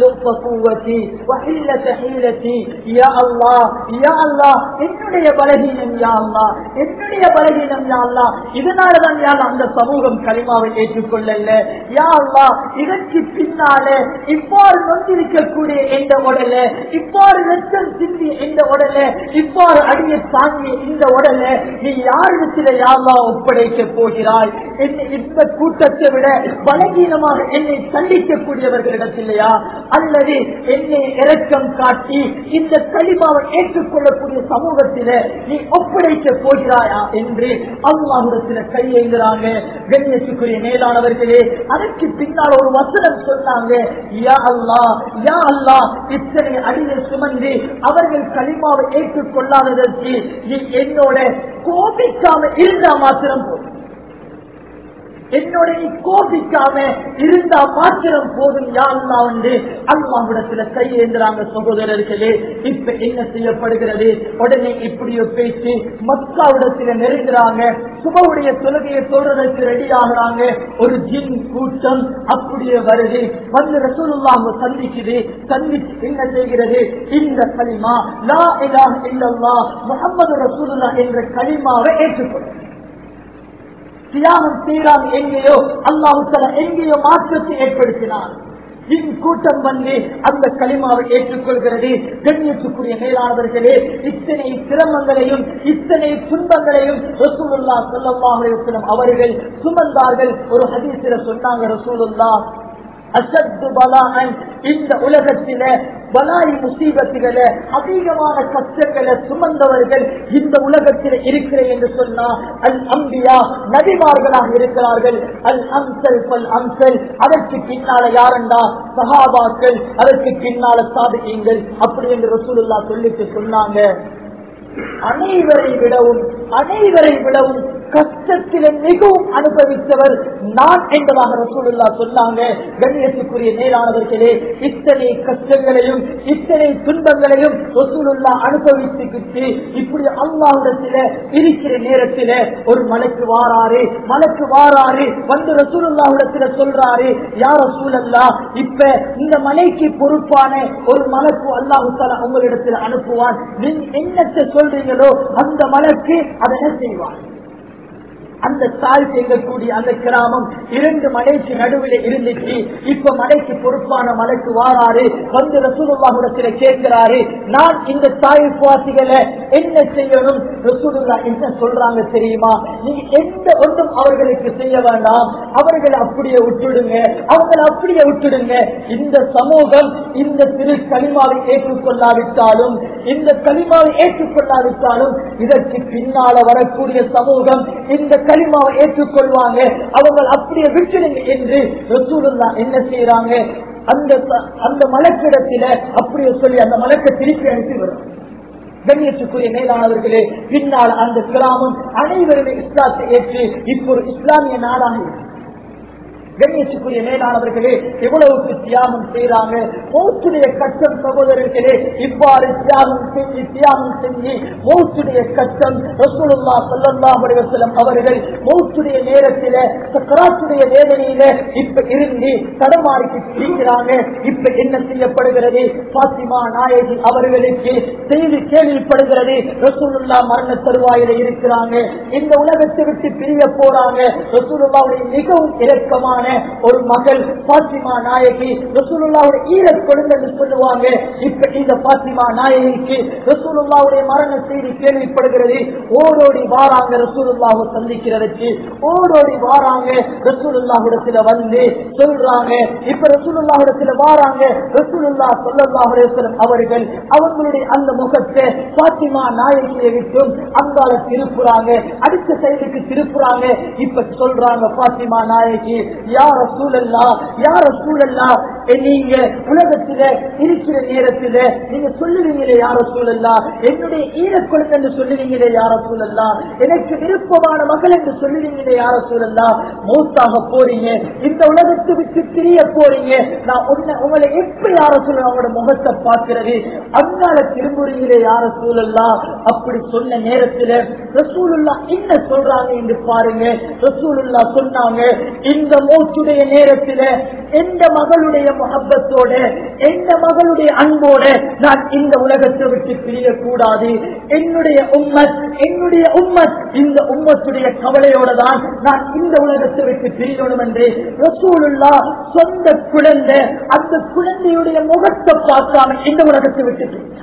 என்னுடைய பலகீனம் யா அல்லா என்னுடைய பலகீனம் யா அல்லா இதனாலதான் யா அந்த சமூகம் களிமாவை ஏற்றுக்கொள்ளல யா அல்லா இதற்கு பின்னாலே இவ்வாறு வந்திருக்கக்கூடிய இந்த உடல இவ்வாறு ரத்தம் சிந்தி இந்த உடல இவ்வாறு அடிய தாங்கிய இந்த உடல நீ யாரிடத்தில யாழ்லா ஒப்படைக்க போகிறாய் என்னை இந்த கூட்டத்தை விட பலகீனமாக என்னை சந்திக்கக்கூடியவர்களிடத்தில்லையா அல்லது என்னை இரக்கம் காட்டி இந்த களிமாவை ஏற்றுக்கொள்ளக்கூடிய சமூகத்தில நீ ஒப்படைக்க போகிறாயா என்று அல்லாஹுடத்தில கையேங்குறாங்க கண்ணியத்துக்குரிய மேலானவர்களே அதற்கு பின்னால் ஒரு வசனம் சொன்னாங்க யா அல்லா யா அல்லா இத்தனை அடியை சுமந்து அவர்கள் களிமாவை ஏற்றுக்கொள்ளாததற்கு நீ என்னோட கோபிக்காம இருந்தா மாத்திரம் போதும் என்னோட நீ கோபிக்காம இருந்தா மாத்திரம் போதும் யாருலா வந்து அல்லாவிடத்துல கையேந்திராங்க சகோதரர்களே இப்ப என்ன செய்யப்படுகிறது உடனே இப்படியோ பேசி மக்காவிடத்துல நெருங்குறாங்க சுபவுடைய தொழுகையை சொல்றதற்கு ரெடி ஆகுறாங்க ஒரு ஜின் கூட்டம் அப்படியே வருது வந்து ரசூலுல்லாஹ் சந்திக்குது சந்திச்சு என்ன செய்கிறது இந்த களிமா லா இலாஹ இல்லல்லாஹ் முஹம்மது ரசூலுல்லாஹ் என்ற களிமாவை ஏற்றுக்கொள்ளும் தியாகம் செய்யலாம் எங்கேயோ அல்லாஹுத்தல எங்கேயோ மாற்றத்தை ஏற்படுத்தினான் இன் கூட்டம் வந்து அந்த களிமாவை ஏற்றுக்கொள்கிறது கண்ணியத்துக்குரிய மேலானவர்களே இத்தனை சிரமங்களையும் இத்தனை துன்பங்களையும் ரசூலுல்லா சொல்லல்லாஹ் அவர்கள் சுமந்தார்கள் ஒரு ஹதீசில சொன்னாங்க ரசூலுல்லா அசத்து பலான் இந்த உலகத்தில பலாய் முசீபத்துகளை அதிகமான கஷ்டங்களை சுமந்தவர்கள் இந்த உலகத்தில் இருக்கிற என்று சொன்னா அல் அம்பியா நபிமார்களாக இருக்கிறார்கள் அல் அம்சல் பல் அம்சல் அதற்கு பின்னால யாருண்டா சஹாபாக்கள் அதற்கு பின்னால சாதிக்கீங்கள் அப்படி என்று ரசூலுல்லா சொல்லிட்டு சொன்னாங்க அனைவரை விடவும் அனைவரை விடவும் கஷ்டத்தில மிகவும் அனுபவித்தவர் நான் என்பதாக ரசூலுல்லா சொன்னாங்க கண்ணியத்துக்குரிய மேலானவர்களே இத்தனை கஷ்டங்களையும் இத்தனை துன்பங்களையும் ரசூலுல்லா அனுபவித்துக்கிட்டு இப்படி அல்லாஹிடத்தில இருக்கிற நேரத்தில ஒரு மலைக்கு வாராரு மலைக்கு வாராரு வந்து ரசூலுல்லாஹிடத்தில சொல்றாரு யார் ரசூலல்லா இப்ப இந்த மலைக்கு பொறுப்பான ஒரு மலைக்கு அல்லாஹு தாலா உங்களிடத்தில் அனுப்புவான் நீங்க என்னத்தை சொல்றீங்களோ அந்த மலைக்கு அதை என்ன செய்வான் அந்த தாய் செய்யக்கூடிய அந்த கிராமம் இரண்டு மலைக்கு நடுவில் இருந்துச்சு இப்ப மலைக்கு பொறுப்பான மலைக்கு வாராரு வந்து ரசூலுல்லாஹிடத்துல கேட்கிறாரு நான் இந்த தாய் சுவாசிகளை என்ன செய்யணும் ரசூலுல்லா என்ன சொல்றாங்க தெரியுமா நீங்க எந்த ஒன்றும் அவர்களுக்கு செய்ய வேண்டாம் அவர்களை அப்படியே விட்டுடுங்க அவங்களை அப்படியே விட்டுடுங்க இந்த சமூகம் இந்த திரு களிமாவை ஏற்றுக்கொள்ளாவிட்டாலும் இந்த களிமாவை ஏற்றுக்கொள்ளாவிட்டாலும் இதற்கு பின்னால வரக்கூடிய சமூகம் இந்த களிமாவை ஏற்றுக்கொள்வாங்க அவங்க அப்படியே விட்டுடுங்க என்று ரசூலுல்லா என்ன செய்யறாங்க அந்த அந்த மலக்கிடத்தில அப்படியே சொல்லி அந்த மலக்கை திருப்பி அனுப்பி வரும் கண்ணியத்துக்குரிய மேலானவர்களே பின்னால் அந்த கிராமம் அனைவருமே இஸ்லாத்தை ஏற்று இப்போ ஒரு இஸ்லாமிய நாடாக இருக்கு கண்ணியத்துக்குரிய மேலானவர்களே எவ்வளவுக்கு தியாகம் செய்யறாங்க மௌத்துடைய கஷ்டம் சகோதரர்களே இவ்வாறு தியாகம் செஞ்சு தியாகம் செஞ்சு மௌத்துடைய கஷ்டம் ரசூலுல்லா சல்லல்லாஹு அலைஹி வஸல்லம் அவர்கள் மௌத்துடைய நேரத்தில சக்கராத்துடைய வேதனையில இப்ப இருந்து தடமாறிக்கு இருக்கிறாங்க இப்ப என்ன செய்யப்படுகிறது பாத்திமா நாயகி அவர்களுக்கு செய்தி கேள்விப்படுகிறது ரசூலுல்லா மரண தருவாயில இருக்கிறாங்க இந்த உலகத்தை விட்டு பிரிய போறாங்க ரசூலுல்லாவுடைய மிகவும் இரக்கமான ஒரு மகள் பாத்திமா நாயகி ரசூலுல்லாவுடைய ஈரக் கொடுங்க என்று சொல்லுவாங்க இப்ப இந்த பாத்திமா நாயகிக்கு ரசூலுல்லாவுடைய மரண செய்தி கேள்விப்படுகிறது ஓடோடி வாராங்க ரசூலுல்லாவை சந்திக்கிறதுக்கு ஓடோடி வாராங்க ரசூலுல்லாஹிடத்துல வந்து சொல்றாங்க இப்ப ரசூலுல்லாஹிடத்துல வாராங்க ரசூலுல்லா சொல்லல்லாஹு அலைஹி வஸல்லம் அவர்கள் அவங்களுடைய அந்த முகத்தை பாத்திமா நாயகியை விட்டும் அங்கால திருப்புறாங்க அடுத்த சைடுக்கு திருப்புறாங்க இப்ப சொல்றாங்க பாத்திமா நாயகி யார சூழல்லா யார சூழல்லா நீங்க உலகத்தில இருக்கிற நேரத்தில நீங்க சொல்லுவீங்களே யார சூழல்லா என்னுடைய ஈரக்குழந்தை என்று சொல்லுவீங்களே யார சூழல்லா எனக்கு விருப்பமான மகள் என்று சொல்லுவீங்களே யார சூழல்லா மூத்தாக போறீங்க இந்த உலகத்தை விட்டு பிரிய போறீங்க நான் உன்னை உங்களை எப்ப யார சூழல் அவங்களோட முகத்தை பார்க்கிறது அங்கால திரும்புறீங்களே யார சூழல்லா அப்படி சொன்ன நேரத்துல ரசூலுல்லா என்ன சொல்றாங்க என்று பாருங்க ரசூலுல்லா சொன்னாங்க இந்த மூச்சுடைய நேரத்துல எந்த மகளுடைய முகப்பத்தோட எந்த மகளுடைய அன்போட நான் இந்த உலகத்தை விட்டு பிரியக்கூடாது என்னுடைய உம்மத் என்னுடைய உம்மத் இந்த உம்மத்துடைய கவலையோட தான் நான் இந்த உலகத்தை விட்டு பிரியணும் என்று ரசூலுல்லா சொந்த குழந்தை அந்த குழந்தையுடைய முகத்தை பார்க்காம இந்த உலகத்தை விட்டு பிரிந்தார்.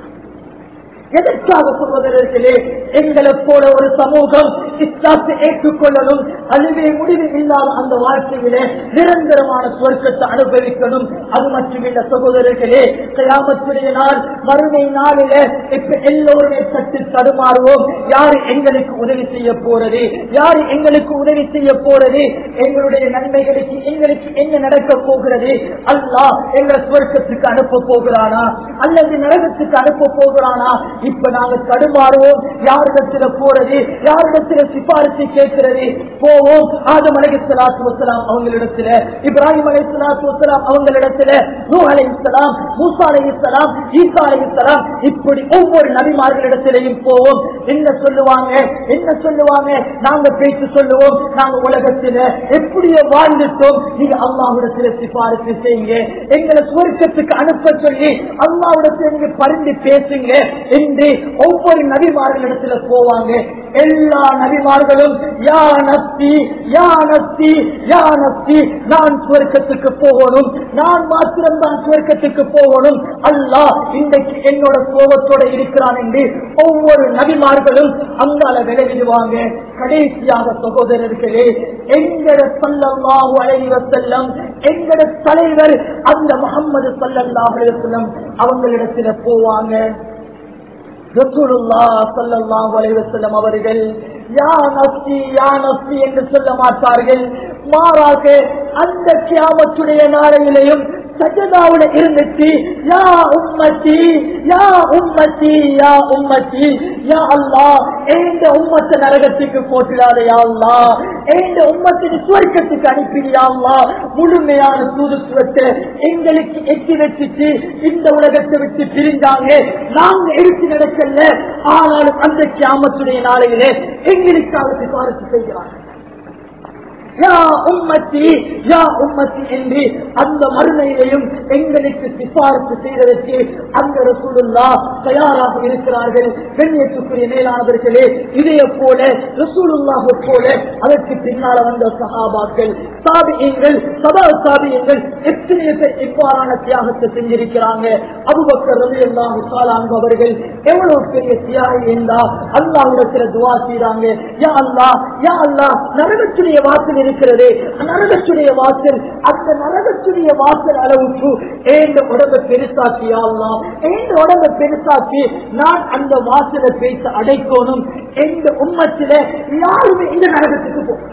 எதற்காக சகோதரர்களே எங்களை போல ஒரு சமூகம் இஸ்லாத்தை ஏற்றுக்கொள்ளணும் அதுவே முடிவு இல்லாத அந்த வாழ்க்கையிலே நிரந்தரமான சொர்க்கத்தை அனுபவிக்கணும் அது மட்டுமில்ல சகோதரர்களே கயாமத்துடைய நாள் மறுமை நாளில இப்ப எல்லோருமே சற்று தடுமாறுவோம் யாரு எங்களுக்கு உதவி செய்ய போறது யாரு எங்களுக்கு உதவி செய்ய போறது எங்களுடைய நன்மைகளுக்கு எங்களுக்கு என்ன நடக்க போகிறது அல்லாஹ் எங்களை சொர்க்கத்துக்கு அனுப்ப போகிறானா அல்லது நரகத்துக்கு அனுப்ப போகிறானா இப்ப நாங்க தடுமாறுவோம் யாரிடத்துல போறது யாரிடத்துல சிபாரிசு கேட்கிறது போவோம் ஆதம் அலை சலாத்து வசலாம் அவங்களிடத்துல இப்ராஹிம் அலை சலாத்து வசலாம் அவங்களிடத்துல நூ அலை இஸ்லாம் மூசா அலை இஸ்லாம் ஈசா அலை இஸ்லாம் இப்படி ஒவ்வொரு நபிமார்களிடத்திலையும் போவோம் என்ன சொல்லுவாங்க என்ன சொல்லுவாங்க நாங்க பேச்சு சொல்லுவோம் நாங்க உலகத்துல எப்படியோ வாழ்ந்துட்டோம் நீங்க அல்லாஹ்விடத்துல சிபாரிசு செய்யுங்க எங்களை சுவர்க்கத்துக்கு அனுப்ப சொல்லி அல்லாஹ்விடத்துல நீங்க பரிந்து பேசுங்க என்று ஒவ்வொரு நபிமார்களிடத்துல போவாங்க எல்லா நபிமார்களும் யா நப்தி யா நப்தி யா நப்தி நான் சுவர்க்கத்துக்கு போகணும் நான் மாத்திரம் தான் சுவர்க்கத்துக்கு போகணும் அல்லாஹ் இன்றைக்கு என்னோட கோபத்தோட இருக்கிறான் என்று ஒவ்வொரு நபிமார்களும் அங்கால விளைவிடுவாங்க கடைசியாக சகோதரர்களே எங்கட சல்லல்லாஹு அலைஹி வஸல்லம் எங்கட தலைவர் அந்த முகம்மது சல்லல்லாஹு அலைஹி வஸல்லம் அவங்களிடத்துல போவாங்க ரசூலுல்லா ஸல்லல்லாஹு அலைஹி வஸல்லம் அவர்கள் யா நஃப்ஸி யா நஃப்ஸி என்று சொல்ல மாட்டார்கள் மாறாக அந்த கியாமத்துடைய நாளையிலையும் சஜதாவுல இருந்துச்சு யா உம்மத்தி யா உம்மத்தி யா உம்மத்தி யா அல்லா ஏந்த உம்மத்தை நரகத்துக்கு போட்டிடாத யா அல்லா ஏந்த உம்மத்தின் சுவர்க்கத்துக்கு அனுப்பியா அல்லா முழுமையான தூதுத்துவத்தை எங்களுக்கு எட்டி வச்சுட்டு இந்த உலகத்தை விட்டு பிரிஞ்சாங்க நாங்க எடுத்து நடக்கல ஆனாலும் அந்த கியாமத்துடைய நாளையிலே எங்களுக்காக சிபாரிசு செய்கிறாங்க யா உம்மத்தி யா உம்மத்தி என்று அந்த மறுமையிலையும் எங்களுக்கு சிபாரிசு செய்வதற்கு அந்த ரசூலுல்லா தயாராக இருக்கிறார்கள் கண்ணியத்துக்குரிய மேலானவர்களே இதே போல ரசூலுல்லாஹை போல அதற்கு பின்னால வந்த சஹாபாக்கள் சாபியங்கள் சதா சாபியங்கள் எத்தனை பேர் இவ்வாறான தியாகத்தை செஞ்சிருக்கிறாங்க அபுபக்கர் ரவி அல்லாஹு சாலாங்க அவர்கள் எவ்வளவு பெரிய தியாகி என்றா அல்லாஹிடத்துல துவா செய்றாங்க யா அல்லா யா அல்லா நரகத்துடைய வாசல் இருக்கிறது நரகத்துடைய வாசல் அந்த நரகத்துடைய வாசல் அளவுக்கு ஏந்த உடம்பை பெருசாக்கி யா அல்லா ஏந்த உடம்பை பெருசாக்கி நான் அந்த வாசலை பேச அடைக்கணும் எந்த உம்மத்தில யாருமே இந்த நரகத்துக்கு போகும்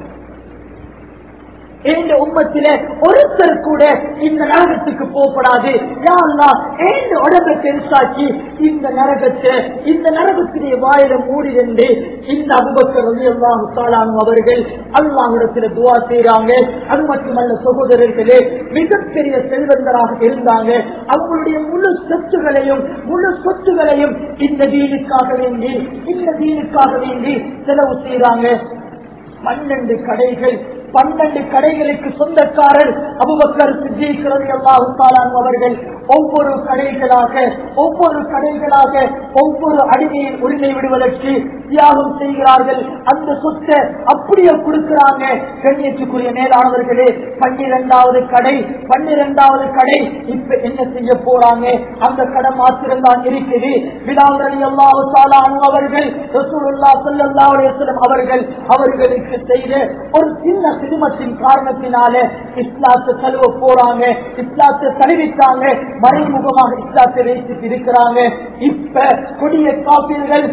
எந்த உம்மத்தில ஒருத்தர் கூட இந்த நரகத்துக்கு போகப்படாது ஏந்த உடம்பை பெருசாக்கி இந்த நரகத்தை இந்த நரகத்துடைய வாயில மூடிருந்து இந்த அபுபக்கர் அல்லாஹு தாலானு அவர்கள் அல்லாஹிடத்துல துவா செய்யறாங்க அது மட்டுமல்ல சகோதரர்களே மிகப்பெரிய செல்வந்தராக இருந்தாங்க அவங்களுடைய முழு சொத்துகளையும் முழு சொத்துகளையும் இந்த தீனுக்காக வேண்டி இந்த தீனுக்காக வேண்டி செலவு செய்யறாங்க பன்னெண்டு கடைகள் பன்னெண்டு கடைகளுக்கு சொந்தக்காரர் அபுபக்கர் சித்திக் ரலியல்லாஹு தஆலா அவர்கள் ஒவ்வொரு கடைகளாக ஒவ்வொரு கடைகளாக ஒவ்வொரு அடிமையின் உரிமை விடுவதற்கு தியாகம் செய்கிறார்கள் அந்த சொத்தை அப்படியே கொடுக்கிறாங்க கண்ணியத்துக்குரிய மேலானவர்களே பன்னிரெண்டாவது கடை பன்னிரெண்டாவது கடை இப்ப என்ன செய்ய போறாங்க அந்த கடை மாத்திரம்தான் இருக்குது விடால் ரலியல்லாஹு தஆலா அவர்கள் ரசூலுல்லாஹ் ஸல்லல்லாஹு அலைஹி வஸல்லம் அவர்கள் அவர்களுக்கு செய்த ஒரு சின்ன சிறுமத்தின் காரணத்தினால இஸ்லாத்தை தழுவ போறாங்க இஸ்லாத்தை தழுவிட்டாங்க மறைமுகமாக இஸ்லாத்தை வைத்து இருக்கிறாங்க இப்ப கொடிய காப்பீர்கள்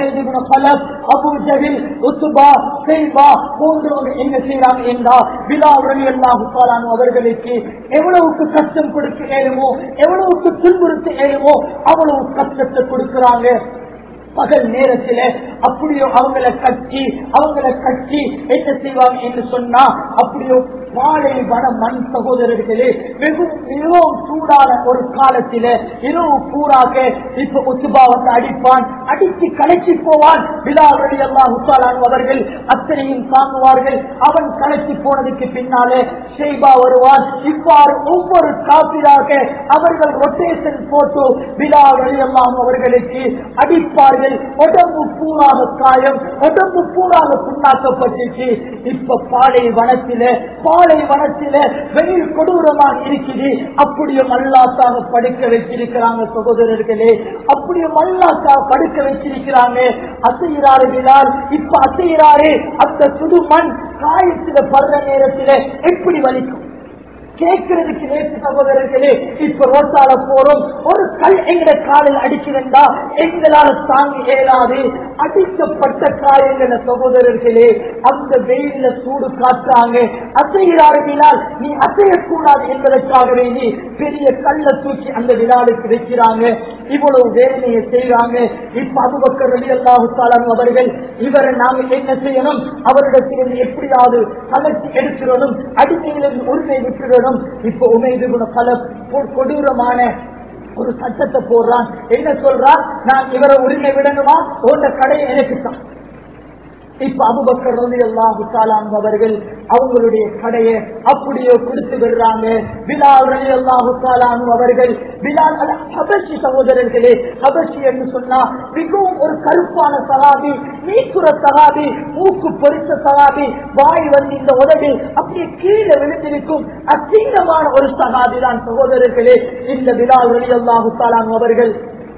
அபுஜகில் உத்துபா செய்வா போன்றவங்க என்ன செய்யறாங்க என்றா விழாவுடன் எல்லாம் அவர்களுக்கு எவ்வளவுக்கு கஷ்டம் கொடுக்க ஏழுமோ எவ்வளவுக்கு துன்புறுத்த ஏழுமோ அவ்வளவு கஷ்டத்தை கொடுக்கிறாங்க பகல் நேரத்துல அப்படியோ அவங்கள கட்டி அவங்கள கட்டி என்ன செய்வாங்க என்று சொன்னா அப்படியோ வாழை வன மண் சகோதரர்களே வெகு மிகவும் சூடான ஒரு காலத்தில இரவு பூராக இப்ப உத்துபா வந்து அடிப்பான் அடித்து கலைச்சி போவான் விழாவடி எல்லாம் உத்தாலான் அவர்கள் அத்தனையும் தாங்குவார்கள் அவன் கலைச்சி போனதுக்கு பின்னாலே ஷெய்பா வருவான் இவ்வாறு ஒவ்வொரு காப்பிராக அவர்கள் ரொட்டேஷன் போட்டு விழாவடி எல்லாம் அவர்களுக்கு அடிப்பார்கள் உடம்பு பூராக காயம் உடம்பு பூராக புண்ணாக்கப்பட்டுச்சு இப்ப பாலை வனத்தில பாலை வனத்தில வெயில் கொடூரமாக இருக்குது அப்படியே மல்லாத்தாக படுக்க வச்சிருக்கிறாங்க சகோதரர்களே அப்படியே மல்லாத்தாக படுக்க வச்சிருக்கிறாங்க அசைகிறாரு விழால் இப்ப அசைகிறாரு அந்த சுடு மண் காயத்தில படுற நேரத்தில எப்படி வலிக்கும் கேட்கறதுக்கு நேற்று சகோதரர்களே இப்ப ரோட்டால போறோம் ஒரு கல் எங்கட காலில் அடிக்கிறா எங்களால தாங்கி இயலாது அடிக்கப்பட்ட காயங்கள சகோதரர்களே அந்த வெயில சூடு காற்றாங்க அசைகிறார்களால் நீ அசையக்கூடாது என்பதற்காக வேண்டி பெரிய கல்ல தூக்கி அந்த விழாவுக்கு வைக்கிறாங்க இவ்வளவு வேதனையை செய்யறாங்க இப்ப அபுபக்கர் ரலி அல்லாஹு அவர்கள் இவரை நாங்க என்ன செய்யணும் அவரிடத்திலிருந்து எப்படியாவது கலர்ச்சி எடுத்துடணும் அடிமையிலிருந்து உரிமை விட்டுடணும் இப்ப உமைது குண பல கொடூரமான ஒரு சட்டத்தை போடுறான் என்ன சொல்றான் நான் இவரை உரிமை விடணுமா உங்க கடை எனக்கு தான் இப்ப அபுபக்கர் ரவி அல்லாஹு அவர்கள் அவங்களுடைய கடையை அப்படியே கொடுத்து விடுறாங்க பிலால் ரவி அல்லாஹு அவர்கள் பிலால் அது ஹபஷி சகோதரர்களே ஹபஷி என்று சொன்னா மிகவும் ஒரு கருப்பான சகாபி நீக்குற சகாபி மூக்கு பொறித்த சகாபி வாய் வந்து இந்த உதவி அப்படியே கீழே விழுந்திருக்கும் அசிங்கமான ஒரு சகாபி தான் சகோதரர்களே இந்த பிலால் ரவி அல்லாஹு அவர்கள்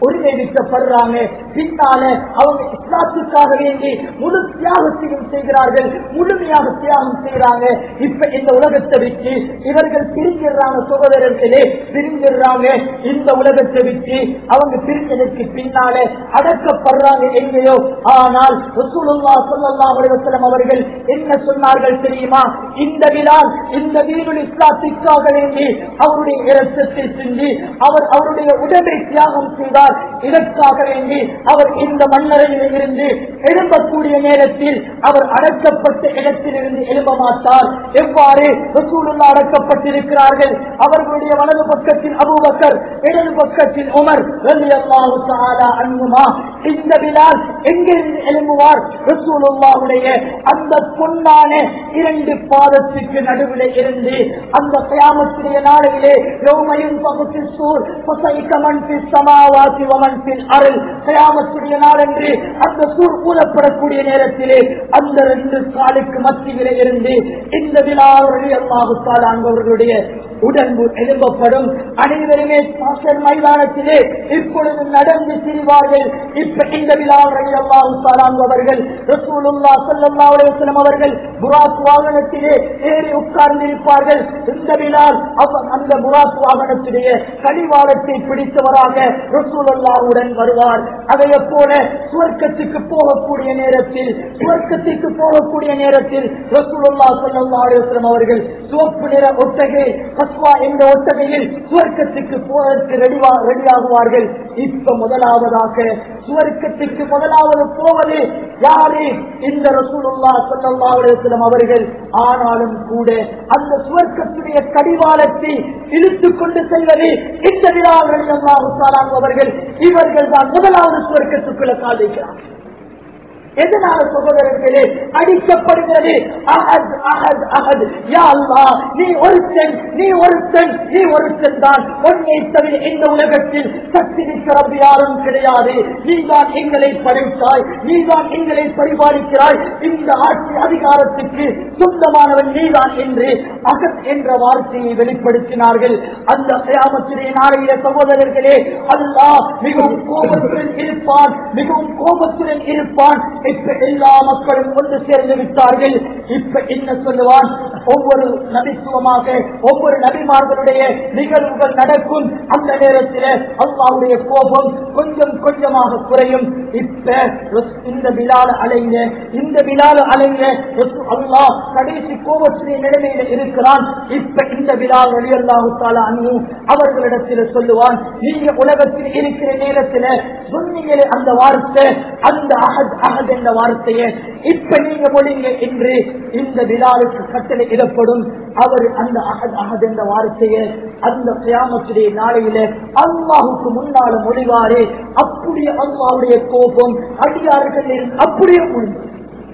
உரிமை விற்கப்படுறாங்க பின்னால அவங்க இஸ்லாத்துக்காக வேண்டி முழு தியாகத்தையும் செய்கிறார்கள் முழுமையாக தியாகம் செய்யறாங்க இப்ப இந்த உலகத்தை விட்டு இவர்கள் பிரிஞ்சிடுறாங்க சகோதரர்களே பிரிஞ்சிடுறாங்க இந்த உலகத்தை விட்டு அவங்க பிரிஞ்சதற்கு பின்னால அடக்கப்படுறாங்க எங்கேயோ ஆனால் ரசூலுல்லாஹ் ஸல்லல்லாஹு அலைஹி வஸல்லம் அவர்கள் என்ன சொன்னார்கள் தெரியுமா இந்த விழால் இந்த வீருள் இஸ்லாத்திற்காக வேண்டி அவருடைய இரத்தத்தை சிந்தி அவர் அவருடைய உடலை தியாகம் செய்தார் இதற்காக வேண்டி அவர் இந்த மன்னரையில் இருந்து எழும்பக்கூடிய நேரத்தில் அவர் அடக்கப்பட்ட இடத்திலிருந்து எழும்ப மாட்டார் எவ்வாறு ரசூலுல்லா அடக்கப்பட்டிருக்கிறார்கள் அவர்களுடைய வலது பக்கத்தில் அபூபக்கர் இடது பக்கத்தில் உமர் ரலியல்லாஹு தஆலா அன்ஹுமா இந்த விழால் எங்கிருந்து எழும்புவார் ரசூலுல்லாவுடைய அந்த பொன்னான இரண்டு பாதத்துக்கு நடுவில் இருந்து அந்த கயாமத்துடைய நாளையிலே யௌமையும் பகுத்தில் சூர் பசைக்கமன் சமாவாசி வமன்பில் அருள் கயாமத்துடைய நாளன்று அந்த சூர் கூறப்படக்கூடிய நேரத்திலே அந்த ரெண்டு காலுக்கு மத்தியிலே இருந்து இந்த விழாவுடைய அல்லாஹுத்தால் அங்கவர்களுடைய உடம்பு எழுப்பப்படும் அனைவருமே சாசர் மைதானத்திலே இப்பொழுது நடந்து திரிவார்கள் இப்ப இந்த விழாவுடைய அல்லாஹுத்தாலாங்கவர்கள் ரசூலுல்லா சல்லல்லாஹு அலைஹி வஸல்லம் அவர்கள் புராக் வாகனத்திலே ஏறி உட்கார்ந்திருப்பார்கள் இந்த விழால் அவ- அந்த புராக் வாகனத்திலேய கடிவாளத்தை பிடித்தவராக ரசூலுல்லாவுடன் வருவார் அதைய போல சுவர்க்கத்துக்கு போகக்கூடிய நேரத்தில் சுவர்க்கத்திற்கு போகக்கூடிய நேரத்தில் ரசூலுல்லா ஸல்லல்லாஹு அலைஹி வஸல்லம் அவர்கள் சிவப்பு நிற ஒட்டகை கஸ்வா என்ற ஒட்டகையில் சுவர்க்கத்துக்கு போவதற்கு ரெடிவா ரெடியாகுவார்கள் இப்ப முதலாவதாக சுவர்க்கத்துக்கு முதலாவது போவது யாரு இந்த ரசூலுல்லா ஸல்லல்லாஹு அலைஹி வஸல்லம் அவர்கள் ஆனாலும் கூட அந்த சுவர்க்கத்துடைய கடிவாளத்தை இழுத்துக் கொண்டு செல்வது இந்த விழாவில் அல்லாஹு அவர்கள் இவர்கள் தான் முதலாவது சுவர்க்கத்துக்குள்ள கால் வைக்கிறார் எதனால சகோதரர்களே அடிக்கப்படுகிறது அஹத் அஹத் அஹத் யா அல்லாஹ் நீ ஒருத்தன் நீ ஒருத்தன் நீ ஒருத்தன் தான் உன்னை தவிர இந்த உலகத்தில் சக்தி ரப்பி யாரும் கிடையாது நீதான் எங்களை படைத்தாய் நீதான் எங்களை பரிபாலிக்கிறாய் இந்த ஆட்சி அதிகாரத்துக்கு சொந்தமானவன் நீதான் என்று அகத் என்ற வார்த்தையை வெளிப்படுத்தினார்கள் அந்த கயாமத்திலே நாளைய சகோதரர்களே அல்லாஹ் மிகவும் கோபத்துடன் இருப்பான் மிகவும் கோபத்துடன் இருப்பான் இப்ப எல்லா மக்களும் ஒன்று சேர்ந்து விட்டார்கள் இப்ப என்ன சொல்லுவான் ஒவ்வொரு நபித்துவமாக ஒவ்வொரு நபிமார்களுடைய நிகழ்வுகள் நடக்கும் அந்த நேரத்தில் அல்லாவுடைய கோபம் கொஞ்சம் கொஞ்சமாக குறையும் இப்ப இந்த விழால அலைங்க இந்த விழால அலைங்க அல்லாஹ் கடைசி கோபத்திலே நிலைமையில இருக்கிறான் இப்ப இந்த விழா வழியல்லாஹால அனு அவர்களிடத்தில் சொல்லுவான் நீங்க உலகத்தில் இருக்கிற நேரத்தில் சொன்னீங்களே அந்த வார்த்தை அந்த அகத் அகத் என்ற வார்த்தையை இப்ப நீங்க மொழிங்க என்று இந்த விழாவுக்கு கட்டளை இடப்படும் அவர் அந்த அகத் அகத் என்ற வார்த்தையை அந்த கியாமத்துடைய நாளையில அல்லாஹுக்கு முன்னால மொழிவாரே அப்படியே அல்லாவுடைய கோபம் அடியார்கள் அப்படியே முடியும்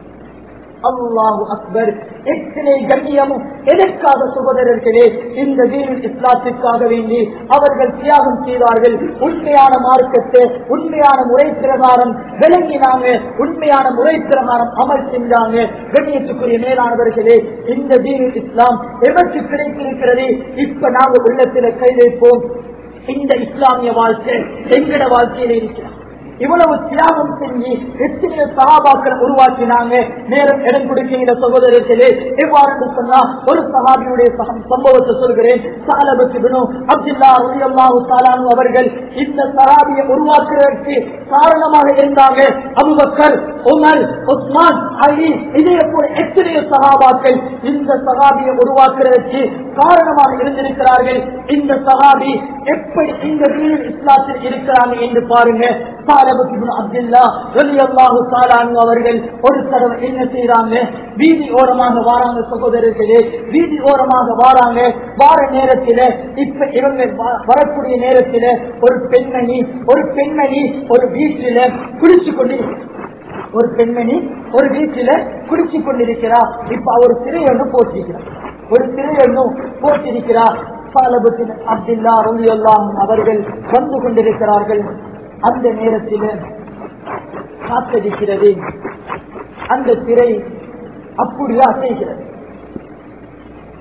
அல்லாஹு அக்பர் எத்தனை கண்ணியமும் எதற்காக சகோதரர்களே இந்த வீரில் இஸ்லாத்திற்காக வேண்டி அவர்கள் தியாகம் செய்தார்கள் உண்மையான மார்க்கத்தை உண்மையான முறை பிரகாரம் விளங்கினாங்க உண்மையான முறை பிரகாரம் அமல் செஞ்சாங்க கண்ணியத்துக்குரிய மேலானவர்களே இந்த வீரில் இஸ்லாம் எவருக்கு கிடைத்திருக்கிறது இப்ப நாங்க உள்ளத்துல கை வைப்போம் இந்த இஸ்லாமிய வாழ்க்கை எங்கட வாழ்க்கையில இருக்கிறோம் இவ்வளவு தியாகம் செஞ்சு எத்தனை சகாபாக்களை உருவாக்கினாங்க நேரம் இடம் கொடுக்கிற சகோதரர்களே எவ்வாறு சொன்னா ஒரு சகாபியுடைய சகம்- சம்பவத்தை சொல்கிறேன் சாலபத்து பினு அப்துல்லா உரியல்லாஹு தாலானு அவர்கள் இந்த சகாபியை உருவாக்குவதற்கு காரணமாக இருந்தாங்க அபுபக்கர் உமர் உஸ்மான் அலி இதே போல எத்தனையோ சகாபாக்கள் இந்த சகாபியை உருவாக்குவதற்கு காரணமாக இருந்திருக்கிறார்கள் இந்த சகாபி எப்படி இந்த வீர் இஸ்லாத்தில் இருக்கிறாங்க என்று பாருங்க சாலபத் இப்னு அப்துல்லா ரலியல்லாஹு தஆலா அன்ஹு அவர்கள் ஒரு தடவை என்ன செய்றாங்க வீதி ஓரமாக வாராங்க சகோதரர்களே வீதி ஓரமாக வாராங்க வார நேரத்தில இப்ப இவங்க வ- வரக்கூடிய நேரத்தில ஒரு பெண்மணி ஒரு பெண்மணி ஒரு வீட்டில குளிச்சு கொண்டு ஒரு பெண்மணி ஒரு வீட்டில குடிச்சு கொண்டிருக்கிறா இப்ப அவர் சிறையொன்னு போட்டிருக்கிறார் ஒரு சிறையொன்னு போட்டிருக்கிறார் சாலபத்தின் அப்துல்லா ரலியல்லாஹு அவர்கள் வந்து கொண்டிருக்கிறார்கள் அந்த நேரத்தில் காத்தடிக்கிறது அந்த திரை அப்படியே அசைகிறது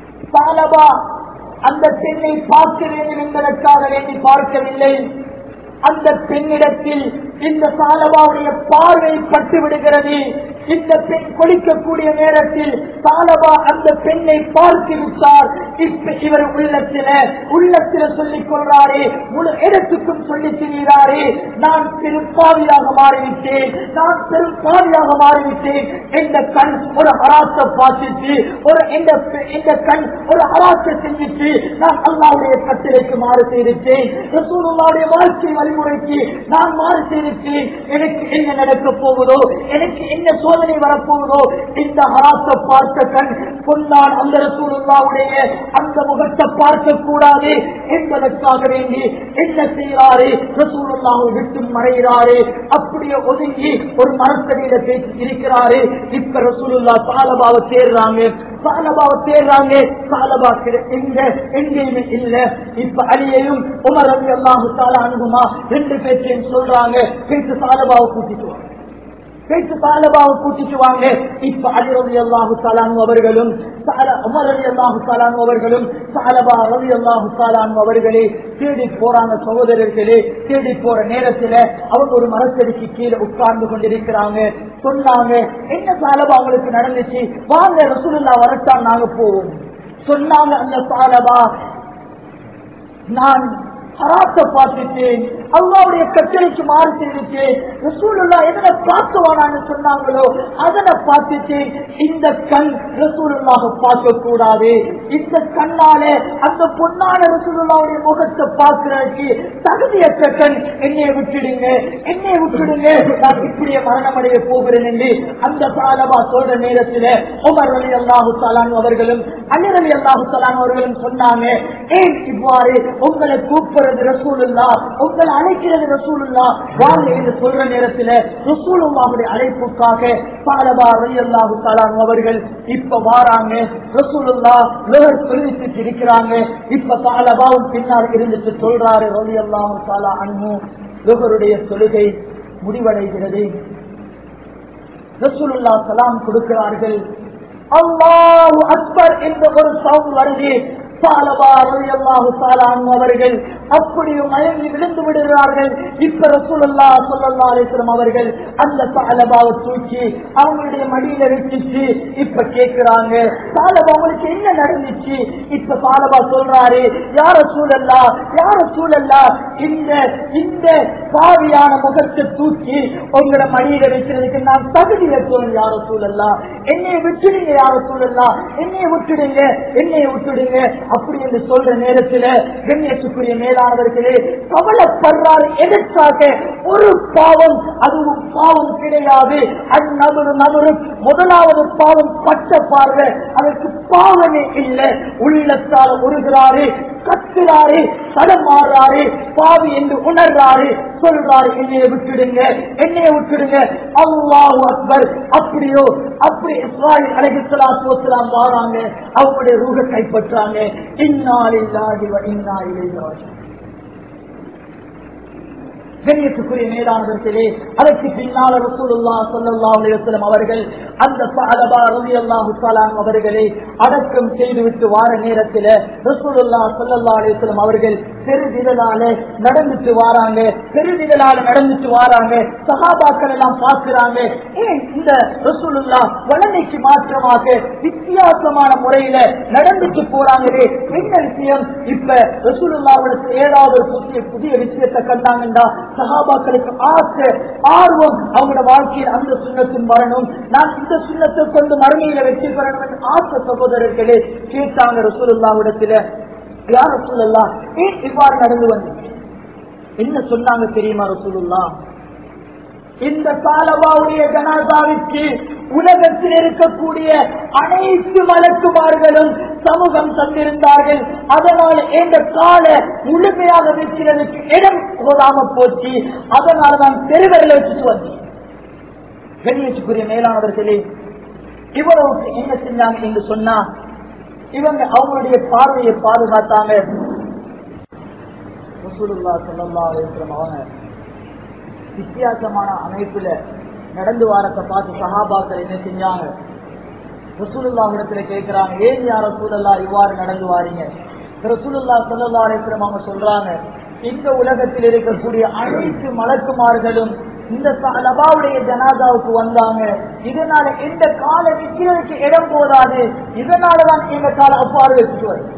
சாலபா அந்த பெண்ணை பார்க்க வேண்டும் என்பதற்காக வேண்டி பார்க்கவில்லை அந்த பெண்ணிடத்தில் இந்த சாலபாவுடைய பார்வை பட்டு விடுகிறது இந்த பெண் கொளிக்கக்கூடிய நேரத்தில் சாலபா அந்த பெண்ணை பார்த்து விட்டார் இப்ப இவர் உள்ளத்தில உள்ளத்தில சொல்லிக் கொள்றாரே முழு இடத்துக்கும் சொல்லி திரிகிறாரே நான் பெரும் பாவியாக மாறிவிட்டேன் நான் பெரும் பாவியாக மாறிவிட்டேன் இந்த கண் ஒரு ஹராத்தை பார்த்துட்டு ஒரு இந்த இந்த கண் ஒரு ஹராத்தை செஞ்சுட்டு நான் அல்லாவுடைய கட்டளைக்கு மாறு செய்திருக்கேன் ரசூலுல்லாவுடைய வாழ்க்கை வழிமுறைக்கு நான் மாறு செய்திருக்கேன் எனக்கு என்ன நடக்க போகுதோ எனக்கு என்ன சோதனை வரப்போகுதோ இந்த ஹராத்தை பார்த்த கண் பொன்னான் அந்த ரசூலுல்லாவுடைய அந்த முகத்தை பார்க்க கூடாது என்பதற்காக வேண்டி என்ன செய்கிறாரே ரசூலுல்லாவை விட்டு மறைகிறாரே அப்படியே ஒதுங்கி ஒரு மரத்தடியில பேசி இருக்கிறாரு இப்ப ரசூலுல்லா சாலபாவை தேடுறாங்க சாலபாவை தேடுறாங்க சாலபா கிட்ட எங்க எங்கேயுமே இல்ல இப்ப அலியையும் உமர் அலி அல்லாஹு சாலா அனுகுமா ரெண்டு பேற்றையும் சொல்றாங்க பேச்சு சாலபாவை கூட்டிட்டு வாங்க பேச்சு சாலபாவை கூட்டிட்டு வாங்க இப்ப அலி ரவி அல்லாஹு சாலானு அவர்களும் சால- உமர் அலி அல்லாஹு சாலானு அவர்களும் சாலபா ரவி அல்லாஹு சாலானு அவர்களே தேடி போறாங்க சகோதரர்களே தேடி போற நேரத்துல அவங்க ஒரு மரத்தடிக்கு கீழே உட்கார்ந்து கொண்டிருக்கிறாங்க சொன்னாங்க என்ன சாலபா உங்களுக்கு நடந்துச்சு வாங்க ரசூலுல்லா வரட்டான் நாங்க போவோம் சொன்னாங்க அந்த சாலபா நான் ஹராத்த பார்த்துட்டேன் அல்லாவுடைய கட்டளைக்கு மாறு செய்துட்டேன் ரசூலுல்லா எதனை பார்த்துவானான்னு சொன்னாங்களோ அதனை பார்த்துட்டேன் இந்த கண் ரசூலுல்லாக பார்க்க கூடாது இந்த கண்ணால அந்த பொன்னான ரசூலுல்லாவுடைய முகத்தை பார்க்கிறதுக்கு தகுதியற்ற கண் என்னைய விட்டுடுங்க என்னைய விட்டுடுங்க நான் இப்படியே மரணமடைய போகிறேன் என்று அந்த சாலபா சொல்ற நேரத்தில் உமர் அலி அல்லாஹு சலான் அவர்களும் அண்ணன் அலி அல்லாஹு சலான் அவர்களும் சொன்னாங்க ஏன் இவ்வாறு உங்களை கூப்பிடுறது ரசூலுல்லா உங்களை அழைக்கிறது ரசூலுல்லா வாங்க என்று சொல்ற நேரத்தில் ரசூலுல்லாவுடைய அழைப்புக்காக சாலபா அலி அல்லாஹு சலான் அவர்கள் இப்ப வாராங்க ரசூலுல்லா லோகர் சொல்லிட்டு இருக்கிறாங்க இப்ப சாலபாவும் பின்னால் இருந்துட்டு சொல்றாரு ரலி அல்லாஹு சாலா அன்பு லோகருடைய தொழுகை முடிவடைகிறது ரசூலுல்லா சலாம் கொடுக்கிறார்கள் அல்லாஹு அக்பர் என்ற ஒரு சவுண்ட் வருது சாலபா ரலியல்லாஹு தஆலா அன்ஹு அவர்கள் அப்படியே மயங்கி விழுந்து விடுகிறார்கள் இப்ப ரசூலுல்லா ஸல்லல்லாஹு அலைஹி வஸல்லம் அவர்கள் அந்த சாலபாவை தூக்கி அவங்களுடைய மடியில வச்சுட்டு இப்ப கேக்குறாங்க சாலபா உங்களுக்கு என்ன நடந்துச்சு இப்ப சாலபா சொல்றாரு யார சூழல்லா யார சூழல்லா இந்த இந்த பாவியான முகத்தை தூக்கி உங்களோட மடியில வைக்கிறதுக்கு நான் தகுதியற்றவன் யார சூழல்லா என்னைய விட்டுடுங்க யார சூழல்லா என்னைய விட்டுடுங்க என்னைய விட்டுடுங்க அப்படி என்று சொல்ற நேரத்துல கண்ணியத்துக்குரிய மேலானவர்களே கவலைப்படுறாரு எதற்காக ஒரு பாவம் அதுவும் பாவம் கிடையாது அந்நபரு நபரு முதலாவது பாவம் பட்ட பார்வை அதற்கு பாவமே இல்லை உள்ளத்தால் உருகிறாரு கத்துறாரு தடமாறாரு பாவி என்று உணர்றாரு சொல்றாரு என்னைய விட்டுடுங்க என்னைய விட்டுடுங்க அல்லாஹ் அக்பர் அப்படியோ அப்படி இஸ்ராயல் அலைஹிஸ்ஸலாத்து வஸ்ஸலாம் வாராங்க அவங்களுடைய ரூக கைப்பற்றாங்க இன்னாலில்லாஹி வ இன்னா இலைஹி ராஜிஊன் கண்ணியத்துக்குரிய மேலானவர்களே அதற்கு பின்னால் ரசூலுல்லா ஸல்லல்லாஹு அலைஹி வஸல்லம் அவர்கள் அந்த சஹாபா ரலியல்லாஹு தஆலா அவர்களை அடக்கம் செய்துவிட்டு வார நேரத்தில் ரசூலுல்லா ஸல்லல்லாஹு அலைஹி வஸல்லம் அவர்கள் பெருதிரளால நடந்துட்டு வாராங்க பெருதிரளால நடந்துட்டு வாராங்க சஹாபாக்கள் எல்லாம் பார்க்கிறாங்க ஏன் இந்த ரசூலுல்லா வளமைக்கு மாற்றமாக வித்தியாசமான முறையில நடந்துட்டு போறாங்களே என்ன விஷயம் இப்ப ரசூலுல்லாவுக்கு ஏதாவது ஒரு புதிய புதிய விஷயத்தை கண்டாங்கண்டா சகாபாக்களுக்கு ஆசை ஆர்வம் அவங்களோட வாழ்க்கையில் அந்த சுண்ணத்தும் வரணும் நான் இந்த சுண்ணத்தை கொண்டு மறுமையில வெற்றி பெறணும் என்று ஆசை சகோதரர்களே கேட்டாங்க ரசூலுல்லாவிடத்துல யார் ரசூலுல்லா ஏன் இவ்வாறு நடந்து வந்தீங்க என்ன சொன்னாங்க தெரியுமா ரசூலுல்லா இந்த சாலபாவுடைய ஜனாதாவிற்கு உலகத்தில் இருக்கக்கூடிய அனைத்து மலக்குமார்களும் சமூகம் தந்திருந்தார்கள் அதனால் இந்த கால முழுமையாக வைக்கிறதுக்கு இடம் போதாம போச்சு அதனால நான் பெருவரில் வச்சுட்டு வந்தேன் கண்ணியத்துக்குரிய மேலானவர்களே இவ்வளவுக்கு என்ன செஞ்சாங்க என்று சொன்னா இவங்க அவங்களுடைய பார்வையை பாதுகாத்தாங்க ரசூலுல்லா ஸல்லல்லாஹு அலைஹி வஸல்லம் அவங்க வித்தியாசமான அமைப்புல நடந்து வாரத்தை பார்த்து சஹாபாக்கள் என்ன செஞ்சாங்க ரசூலுல்லாஹிடத்துல கேட்கிறாங்க ஏன் யார் ரசூலுல்லா இவ்வாறு நடந்து வாரீங்க ரசூலுல்லா ஸல்லல்லாஹு அலைஹி வஸல்லம் அவங்க சொல்றாங்க இந்த உலகத்தில் இருக்கக்கூடிய அனைத்து மலக்குமார்களும் இந்த லபாவுடைய ஜனாதாவுக்கு வந்தாங்க இதனால எந்த கால நிக்கிறதுக்கு இடம் போதாது இதனாலதான் எங்க கால அப்பாறு வச்சுட்டு வருது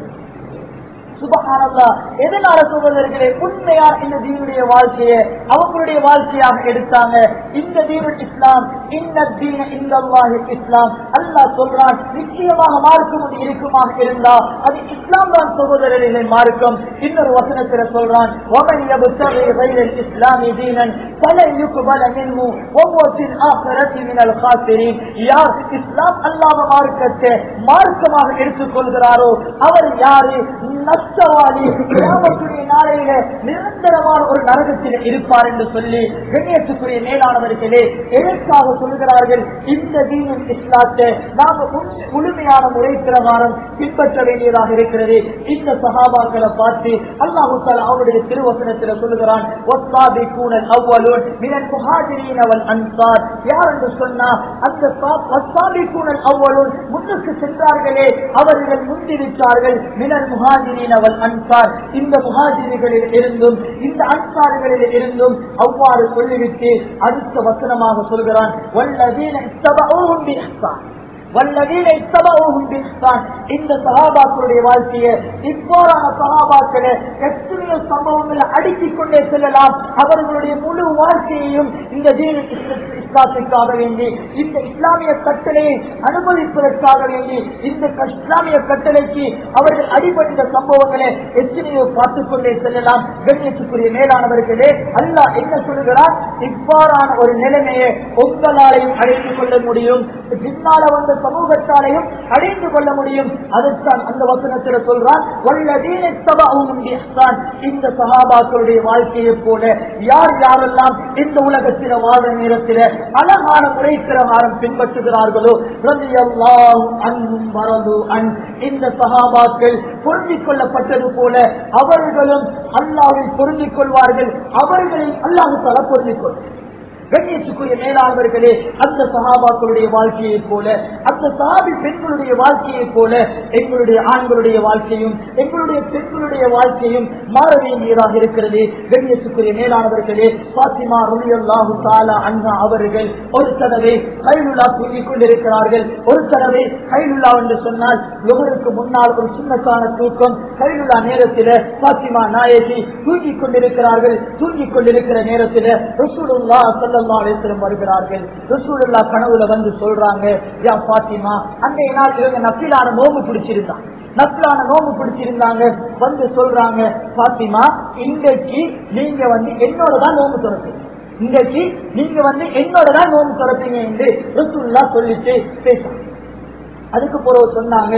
சுபகானல்லா எதனால சகோதரர்களே உண்மையா இந்த தீனுடைய வாழ்க்கையை அவங்களுடைய வாழ்க்கையாக எடுத்தாங்க இந்த தீனு இஸ்லாம் இந்த தீன இந்த இஸ்லாம் அல்லாஹ் சொல்றான் நிச்சயமாக மார்க்கம் ஒன்று இருக்குமாக இருந்தா அது இஸ்லாம் தான் சகோதரர்களை மார்க்கம் இன்னொரு வசனத்துல சொல்றான் ஒமன் يبتغي غير الاسلام دينا فلن يقبل منه وهو في الاخره من الخاسرين யார் இஸ்லாம் அல்லாஹ் மார்க்கத்தை மார்க்கமாக எடுத்துக்கொள்கிறாரோ அவர் யாரு நஷ்டவாளி கிராமத்துடைய நாளையில நிரந்தரமான ஒரு நரகத்தில் இருப்பார் என்று சொல்லி கண்ணியத்துக்குரிய மேலானவர்களே எதற்காக சொல்லுகிறார்கள் இந்த தீனின் இஸ்லாத்தை நாம உண்மை- முழுமையான முறை பிரகாரம் பின்பற்ற வேண்டியதாக இருக்கிறது இந்த சகாபாக்களை பார்த்து அல்லாஹு தாலா அவருடைய திருவசனத்தில் சொல்லுகிறான் "வஸ்ஸாபிகூன அவ்வலூன் மினல் முஹாஜிரீன வல் அன்சார்." யார் என்று சொன்னா அந்த சா- வஸ்ஸாபிகூன அவ்வலூன் முன்னுக்கு சென்றார்களே அவர்கள் முந்திருச்சார்கள் மினல் முஹாஜிரீன வல் அன்சார் இந்த முஹாஜிரிகளில் இருந்தும் இந்த அன்சாரிகளில் இருந்தும் அவ்வாறு சொல்லிவிட்டு அடுத்த வசனமாக சொல்கிறான் வல்லதீன இத்தபஊஹும் பிஇஹ்சான் வல்லதீன இத்தபஊஹும் பிஇஹ்சான் இந்த சஹாபாக்களுடைய வாழ்க்கையை இவ்வாறான சஹாபாக்களை எத்தனையோ சம்பவங்களை அடுக்கிக் கொண்டே செல்லலாம் அவர்களுடைய முழு வாழ்க்கையையும் இந்த தீன இஸ்ல- இஸ்லாத்திற்காக வேண்டி இந்த இஸ்லாமிய கட்டளையை அனுமதிப்பதற்காக வேண்டி இந்த க- இஸ்லாமிய கட்டளைக்கு அவர்கள் அடிபட்ட சம்பவங்களை எத்தனையோ பார்த்துக் கொண்டே செல்லலாம் கண்ணியத்துக்குரிய மேலானவர்களே அல்லாஹ் என்ன சொல்லுகிறார் இவ்வாறான ஒரு நிலைமையை உங்களாலையும் அடைந்து கொள்ள முடியும் பின்னால வந்த சமூகத்தாலையும் அடைந்து கொள்ள முடியும் அதைத்தான் அந்த வசனத்தில் சொல்றான் வல்லதீன தபஅஹும் பிஇஹ்சான். இந்த சஹாபாக்களுடைய வாழ்க்கையை போல யார் யாரெல்லாம் இந்த உலகத்தில வாழ்ற நேரத்தில் அழகான முறை பிரகாரம் பின்பற்றுகிறார்களோ ரலியல்லாஹு அன்ஹும் வரது அன் இந்த சஹாபாக்கள் பொருந்திக் கொள்ளப்பட்டது போல அவர்களும் அல்லாவை பொருந்திக் கொள்வார்கள் அவர்களை அல்லாஹு தலா பொருந்திக் கொள்வார் கண்ணியத்துக்குரிய மேலாளர்களே அந்த சகாபாக்களுடைய வாழ்க்கையை போல அந்த சாபி பெண்களுடைய வாழ்க்கையை போல எங்களுடைய ஆண்களுடைய வாழ்க்கையும் எங்களுடைய பெண்களுடைய வாழ்க்கையும் மாற வேண்டியதாக இருக்கிறது கண்ணியத்துக்குரிய மேலானவர்களே பாத்திமா ரலியல்லாஹு தாலா அண்ணா அவர்கள் ஒரு தடவை கைலுல்லா தூங்கிக் கொண்டிருக்கிறார்கள் ஒரு தடவை கைலுல்லா என்று சொன்னால் லொகருக்கு முன்னால் ஒரு சின்னத்தான தூக்கம் கைலுல்லா நேரத்தில் பாத்திமா நாயகி தூங்கிக் கொண்டிருக்கிறார்கள் தூங்கிக் கொண்டிருக்கிற நேரத்தில் ரசூலுல்லா ஸல்லல்லாஹு அலைஹி வஸல்லம் வருகிறார்கள் ரசூலுல்லா கனவுல வந்து சொல்றாங்க யா பாத்திமா அன்றைய நாள் இவங்க நப்பிலான நோம்பு பிடிச்சிருந்தாங்க நப்பிலான நோம்பு பிடிச்சிருந்தாங்க வந்து சொல்றாங்க பாத்திமா இன்றைக்கு நீங்க வந்து என்னோட தான் நோம்பு திறப்பீங்க இன்றைக்கு நீங்க வந்து என்னோட தான் நோம்பு திறப்பீங்க என்று ரசூலுல்லா சொல்லிட்டு பேசாங்க அதுக்கு பிறகு சொன்னாங்க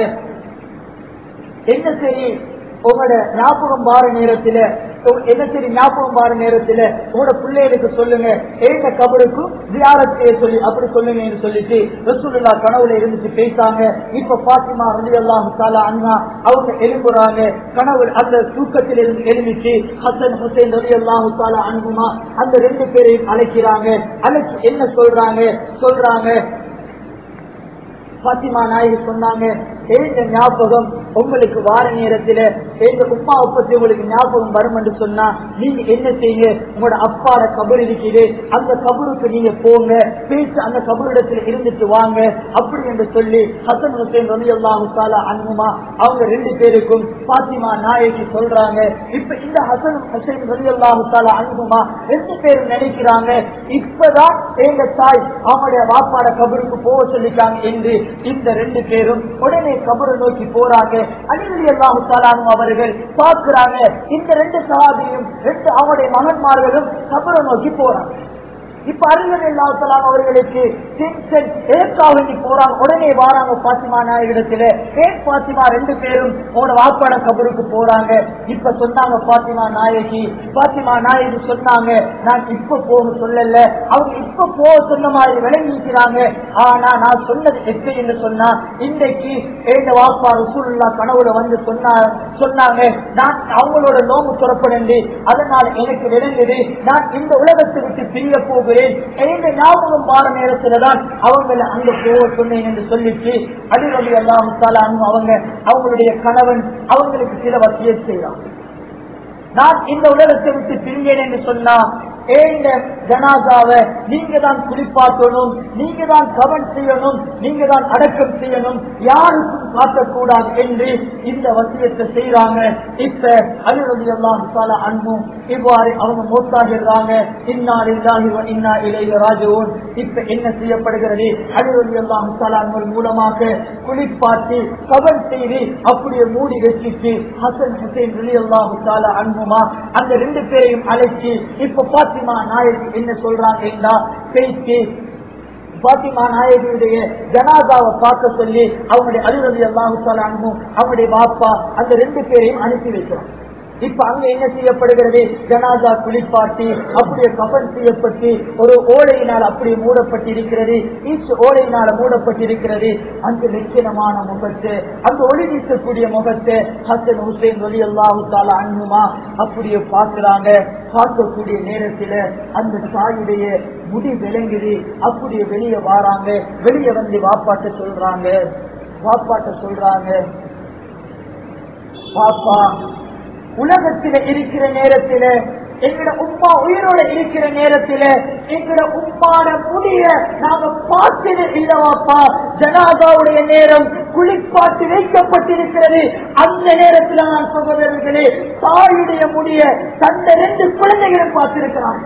என்ன சரி உங்களோட ஞாபகம் வார நேரத்துல உங்க- என்ன சரி ஞாபகம் வார நேரத்துல உங்களோட பிள்ளைகளுக்கு சொல்லுங்க ஏங்க கபருக்கும் ஜியாரத் சொல்லி அப்படி சொல்லுங்க என்று சொல்லிட்டு ரசூலுல்லா கனவுல இருந்துட்டு பேசாங்க இப்ப பாத்திமா ரலி அல்லாஹு தாலா அண்ணா அவங்க எழும்புறாங்க கனவு அந்த தூக்கத்தில் இருந்து எழுந்துச்சு ஹசன் ஹுசைன் ரலி அல்லாஹு தாலா அன்புமா அந்த ரெண்டு பேரையும் அழைக்கிறாங்க அழைச்சு என்ன சொல்றாங்க சொல்றாங்க பாத்திமா நாயகி சொன்னாங்க எழுந்த ஞாபகம் உங்களுக்கு வார நேரத்துல எங்க உமா பத்தி உங்களுக்கு ஞாபகம் வரும் என்று சொன்னா நீங்க என்ன செய்யுங்க உங்களோட அப்பாட கபர் இருக்குது அந்த கபருக்கு நீங்க போங்க பேசி அந்த கபரிடத்துல இருந்துட்டு வாங்க அப்படி என்று சொல்லி ஹசன் ஹுசைன் ரவி அல்லாஹு தாலா அன்புமா அவங்க ரெண்டு பேருக்கும் பாத்திமா நாயகி சொல்றாங்க இப்ப இந்த ஹசன் ஹுசைன் ரவி அல்லாஹு தாலா அன்புமா ரெண்டு பேரும் நினைக்கிறாங்க இப்பதான் எங்க தாய் அவங்களுடைய வாப்பாட கபருக்கு போக சொல்லிட்டாங்க என்று இந்த ரெண்டு பேரும் உடனே கபரை நோக்கி போறாங்க அலிரலி அல்லாஹு தாலானும் அவர்கள் பார்க்கிறாங்க இந்த ரெண்டு சகாபியும் ரெண்டு அவங்களுடைய மகன்மார்களும் கபரை நோக்கி போறாங்க இப்ப அறிஞர் இல்லாத்தலாம் அவர்களுக்கு டென்ஷன் ஏற்கா வேண்டி போறாங்க உடனே வாராங்க பாத்திமா நாயகிடத்துல ஏன் பாத்திமா ரெண்டு பேரும் உங்களோட வாப்பாட கபருக்கு போறாங்க இப்ப சொன்னாங்க பாத்திமா நாயகி பாத்திமா நாயகி சொன்னாங்க நான் இப்ப போக சொல்லல அவங்க இப்ப போக சொன்ன மாதிரி விளங்கிக்கிறாங்க ஆனா நான் சொன்னது எப்படி என்று சொன்னா இன்றைக்கு ஏண்ட வாப்பா ரசூல்லா கனவுல வந்து சொன்னா சொன்னாங்க நான் அவங்களோட நோம்பு துறப்படண்டு அதனால் எனக்கு விளங்குது நான் இந்த உலகத்தை விட்டு பிரிய போகிறேன் எந்த ஞாபகம் பாட நேரத்துல தான் அவங்களை அங்க போக சொன்னேன் என்று சொல்லிட்டு அடிரலி எல்லாம் அவங்க அவங்களுடைய கணவன் அவங்களுக்கு சில வசிய செய்யலாம் நான் இந்த உலகத்தை விட்டு பிரிஞ்சேன் என்று சொன்னா ஏங்க ஜனாதாவை நீங்க தான் குளிப்பாட்டணும் நீங்க தான் கவன் செய்யணும் நீங்க தான் அடக்கம் செய்யணும் யாருக்கும் காட்டக்கூடாது என்று இந்த வசியத்தை செய்யறாங்க இப்ப அலுவலி எல்லாம் பல அன்பும் இவ்வாறு அவங்க மூத்தாகிறாங்க இன்னார் இல்லாஹி இன்னா இளைய ராஜவோன் இப்ப என்ன செய்யப்படுகிறது அலுவலி எல்லாம் சலான்கள் மூலமாக குளிப்பாட்டி கவன் செய்து அப்படியே மூடி வச்சுட்டு ஹசன் ஹுசைன் அலி அல்லாஹு அன்புமா அந்த ரெண்டு பேரையும் அழைச்சி இப்ப பாத்திமா நாயகி என்ன சொல்றாங்கன்னா பேச்சு பாத்திமா நாயகியுடைய ஜனாதாவை பார்க்க சொல்லி அவங்களுடைய அலுவலி அல்லாஹு அன்பும் அவங்களுடைய பாப்பா அந்த ரெண்டு பேரையும் அனுப்பி வைக்கிறோம் இப்ப அங்க என்ன செய்யப்படுகிறது ஜனாதா குளிப்பாட்டி அப்படியே கபன் செய்யப்பட்டு ஒரு ஓலையினால் அப்படியே மூடப்பட்டிருக்கிறது ஈச் ஓலையினால் மூடப்பட்டிருக்கிறது அந்த லட்சணமான முகத்தை அந்த ஒளி வீசக்கூடிய முகத்தை ஹசன் ஹுசைன் ஒலி அல்லாஹால அன்புமா அப்படியே பார்க்கிறாங்க பார்க்கக்கூடிய நேரத்துல அந்த தாயுடைய முடி விளங்குது அப்படியே வெளியே வாராங்க வெளியே வந்து வாப்பாட்ட சொல்றாங்க வாப்பாட்ட சொல்றாங்க பாப்பா உலகத்தில இருக்கிற நேரத்தில எங்கட உப்பா உயிரோட இருக்கிற நேரத்தில எங்கட உப்பாட முடிய நாங்க பார்த்தது இல்லவாப்பா ஜனாதாவுடைய நேரம் குளிப்பாட்டு வைக்கப்பட்டிருக்கிறது அந்த நேரத்தில் நான் சகோதரர்களே தாயுடைய முடிய தந்த ரெண்டு குழந்தைகளும் பார்த்திருக்கிறான்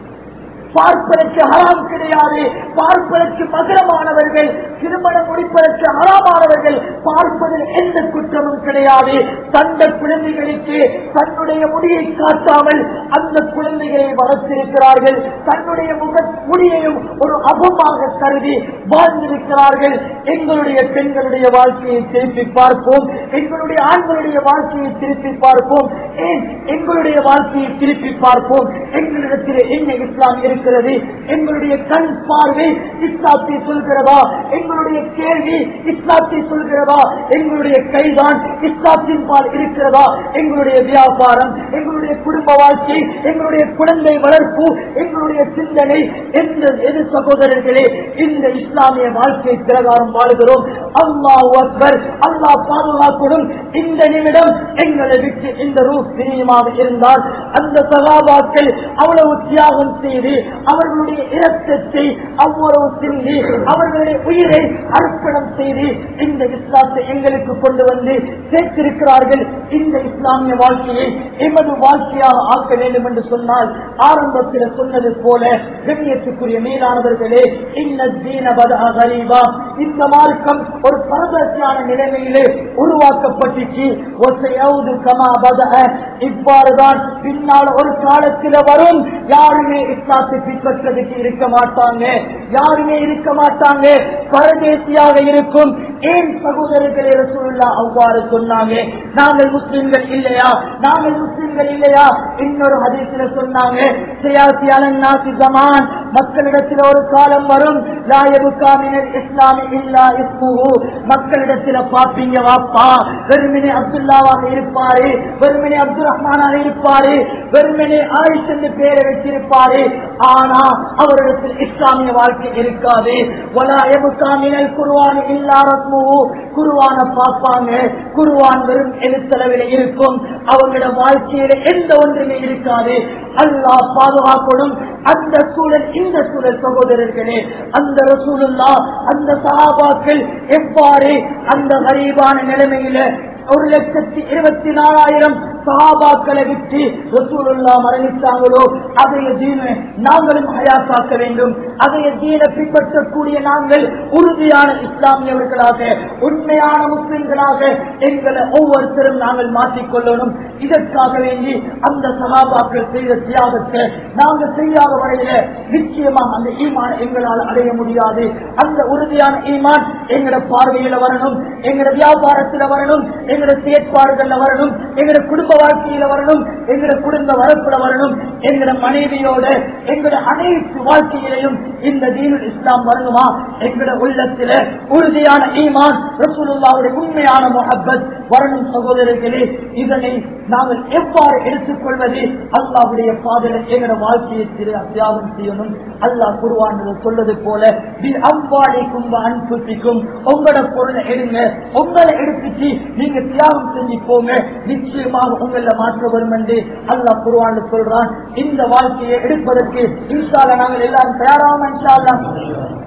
பார்ப்பதற்கு ஹராம் கிடையாது பார்ப்பதற்கு மகரமானவர்கள் திருமணம் முடிப்பதற்கு ஹராமானவர்கள் பார்ப்பதில் எந்த குற்றமும் கிடையாது தந்த குழந்தைகளுக்கு தன்னுடைய முடியை காட்டாமல் அந்த குழந்தைகளை வளர்த்திருக்கிறார்கள் தன்னுடைய முக முடியையும் ஒரு அபமாக கருதி வாழ்ந்திருக்கிறார்கள் எங்களுடைய பெண்களுடைய வாழ்க்கையை திருப்பி பார்ப்போம் எங்களுடைய ஆண்களுடைய வாழ்க்கையை திருப்பி பார்ப்போம் ஏன் எங்களுடைய வாழ்க்கையை திருப்பி பார்ப்போம் எங்களிடத்தில் என்ன இஸ்லாம் இருக்கிறது எங்களுடைய கண் பார்வை இஸ்லாத்தை சொல்கிறதா எங்களுடைய கேள்வி இஸ்லாத்தை சொல்கிறதா எங்களுடைய கைதான் இஸ்லாத்தின் பால் இருக்கிறதா எங்களுடைய வியாபாரம் எங்களுடைய குடும்ப வாழ்க்கை எங்களுடைய குழந்தை வளர்ப்பு எங்களுடைய சிந்தனை எந்த எது சகோதரர்களே இந்த இஸ்லாமிய வாழ்க்கை பிரகாரம் வாழ்கிறோம் அல்லாஹ் அக்பர் அல்லாஹ் பாதுகாக்கணும் இந்த நிமிடம் எங்களை விட்டு இந்த ரூப் பிரியுமாக இருந்தால் அந்த சகாபாக்கள் அவ்வளவு தியாகம் செய்து அவர்களுடைய இரத்தத்தை அவ்வளவு சிந்தி அவர்களுடைய உயிரை அர்ப்பணம் செய்து இந்த இஸ்லாத்தை எங்களுக்கு கொண்டு வந்து சேர்த்திருக்கிறார்கள் இந்த இஸ்லாமிய வாழ்க்கையை எமது வாழ்க்கையாக ஆக்க வேண்டும் என்று சொன்னால் ஆரம்பத்தில் சொன்னது போல கண்ணியத்துக்குரிய மேலானவர்களே இந்த தீன பதா கரீபா இந்த மார்க்கம் ஒரு பரதத்தியான நிலைமையிலே உருவாக்கப்பட்டுச்சு ஒசையாவது கமா பத இவ்வாறுதான் பின்னால் ஒரு காலத்தில் வரும் யாருமே இஸ்லாத்தை பின்பற்றதுக்கு இருக்க மாட்டாங்க யாருமே இருக்க மாட்டாங்க பரதேசியாக இருக்கும் ஏன் சகோதரர்களே ரசூலுல்லா அவ்வாறு சொன்னாங்க நாங்கள் முஸ்லிம்கள் இல்லையா நாங்கள் முஸ்லிம்கள் இல்லையா இன்னொரு ஹதீஸ்ல சொன்னாங்க சியாசியான நாசி ஜமான் மக்களிடத்தில் ஒரு காலம் வரும் லாயபுக்காமினர் இஸ்லாமி இல்லா இஸ்முஹு மக்களிடத்தில் பாப்பீங்க வாப்பா வெறுமனே அப்துல்லாவாக இருப்பாரு வெறுமனே அப்துல் ரஹ்மானாக இருப்பாரு வெறுமனே ஆயிஷ் என்று பேரை வச்சிருப்பாரு ஆனா அவரிடத்தில் இஸ்லாமிய வாழ்க்கை இருக்காது வலாயபுக்காமினர் குருவான் இல்லா ரஸ்முஹு குருவான பார்ப்பாங்க குருவான் வெறும் எழுத்தளவில் இருக்கும் அவங்களோட வாழ்க்கையில எந்த ஒன்றுமே இருக்காது அல்லாஹ் பாதுகாக்கணும் அந்த சூழல் இந்த சூழல் சகோதரர்களே அந்த ரசூலுல்லா அந்த சகாபாக்கள் எவ்வாறு அந்த கரீபான நிலைமையில ஒரு லட்சத்தி இருபத்தி நாலாயிரம் சகாபாக்களை விட்டு ரசூலுல்லா மரணித்தாங்களோ அதைய தீன நாங்களும் ஹயாத்தாக்க வேண்டும் அதைய தீன பின்பற்றக்கூடிய நாங்கள் உறுதியான இஸ்லாமியவர்களாக உண்மையான முஸ்லிம்களாக எங்களை ஒவ்வொருத்தரும் நாங்கள் மாற்றிக்கொள்ளணும் இதற்காக வேண்டி அந்த சகாபாக்கள் செய்த தியாகத்தை நாங்கள் செய்யாத வரையில நிச்சயமாக அந்த ஈமான் எங்களால் அடைய முடியாது அந்த உறுதியான ஈமான் எங்களோட பார்வையில வரணும் எங்களோட வியாபாரத்துல வரணும் எங்களோட செயற்பாடுகள்ல வரணும் எங்களோட குடும்ப வாழ்க்கையில வரணும் எங்களோட குடும்ப வரப்புல வரணும் எங்களோட மனைவியோட எங்களோட அனைத்து வாழ்க்கையிலையும் இந்த தீனுல் இஸ்லாம் வரணுமா எங்களோட உள்ளத்துல உறுதியான ஈமான் ரசூலுல்லாவுடைய உண்மையான முகப்பத் வரணும் சகோதரர்களே இதனை நாங்கள் எவ்வாறு எடுத்துக்கொள்வது அல்லாவுடைய பாதையில எங்களோட வாழ்க்கையை திரு தியாகம் செய்யணும் அல்லாஹ் குருவான் சொல்றது போல அம்பாடிக்கும் அன்புத்திக்கும் உங்களோட பொருளை எடுங்க உங்களை எடுத்துச்சு நீங்க தியாகம் செஞ்சு போங்க நிச்சயமாக உங்கள மாற்ற வரும் என்று அல்லாஹ் குருவான் சொல்றான் இந்த வாழ்க்கையை எடுப்பதற்கு இன்ஷால்ல நாங்கள் எல்லாரும் தயாராக இன்ஷா அல்லாஹ்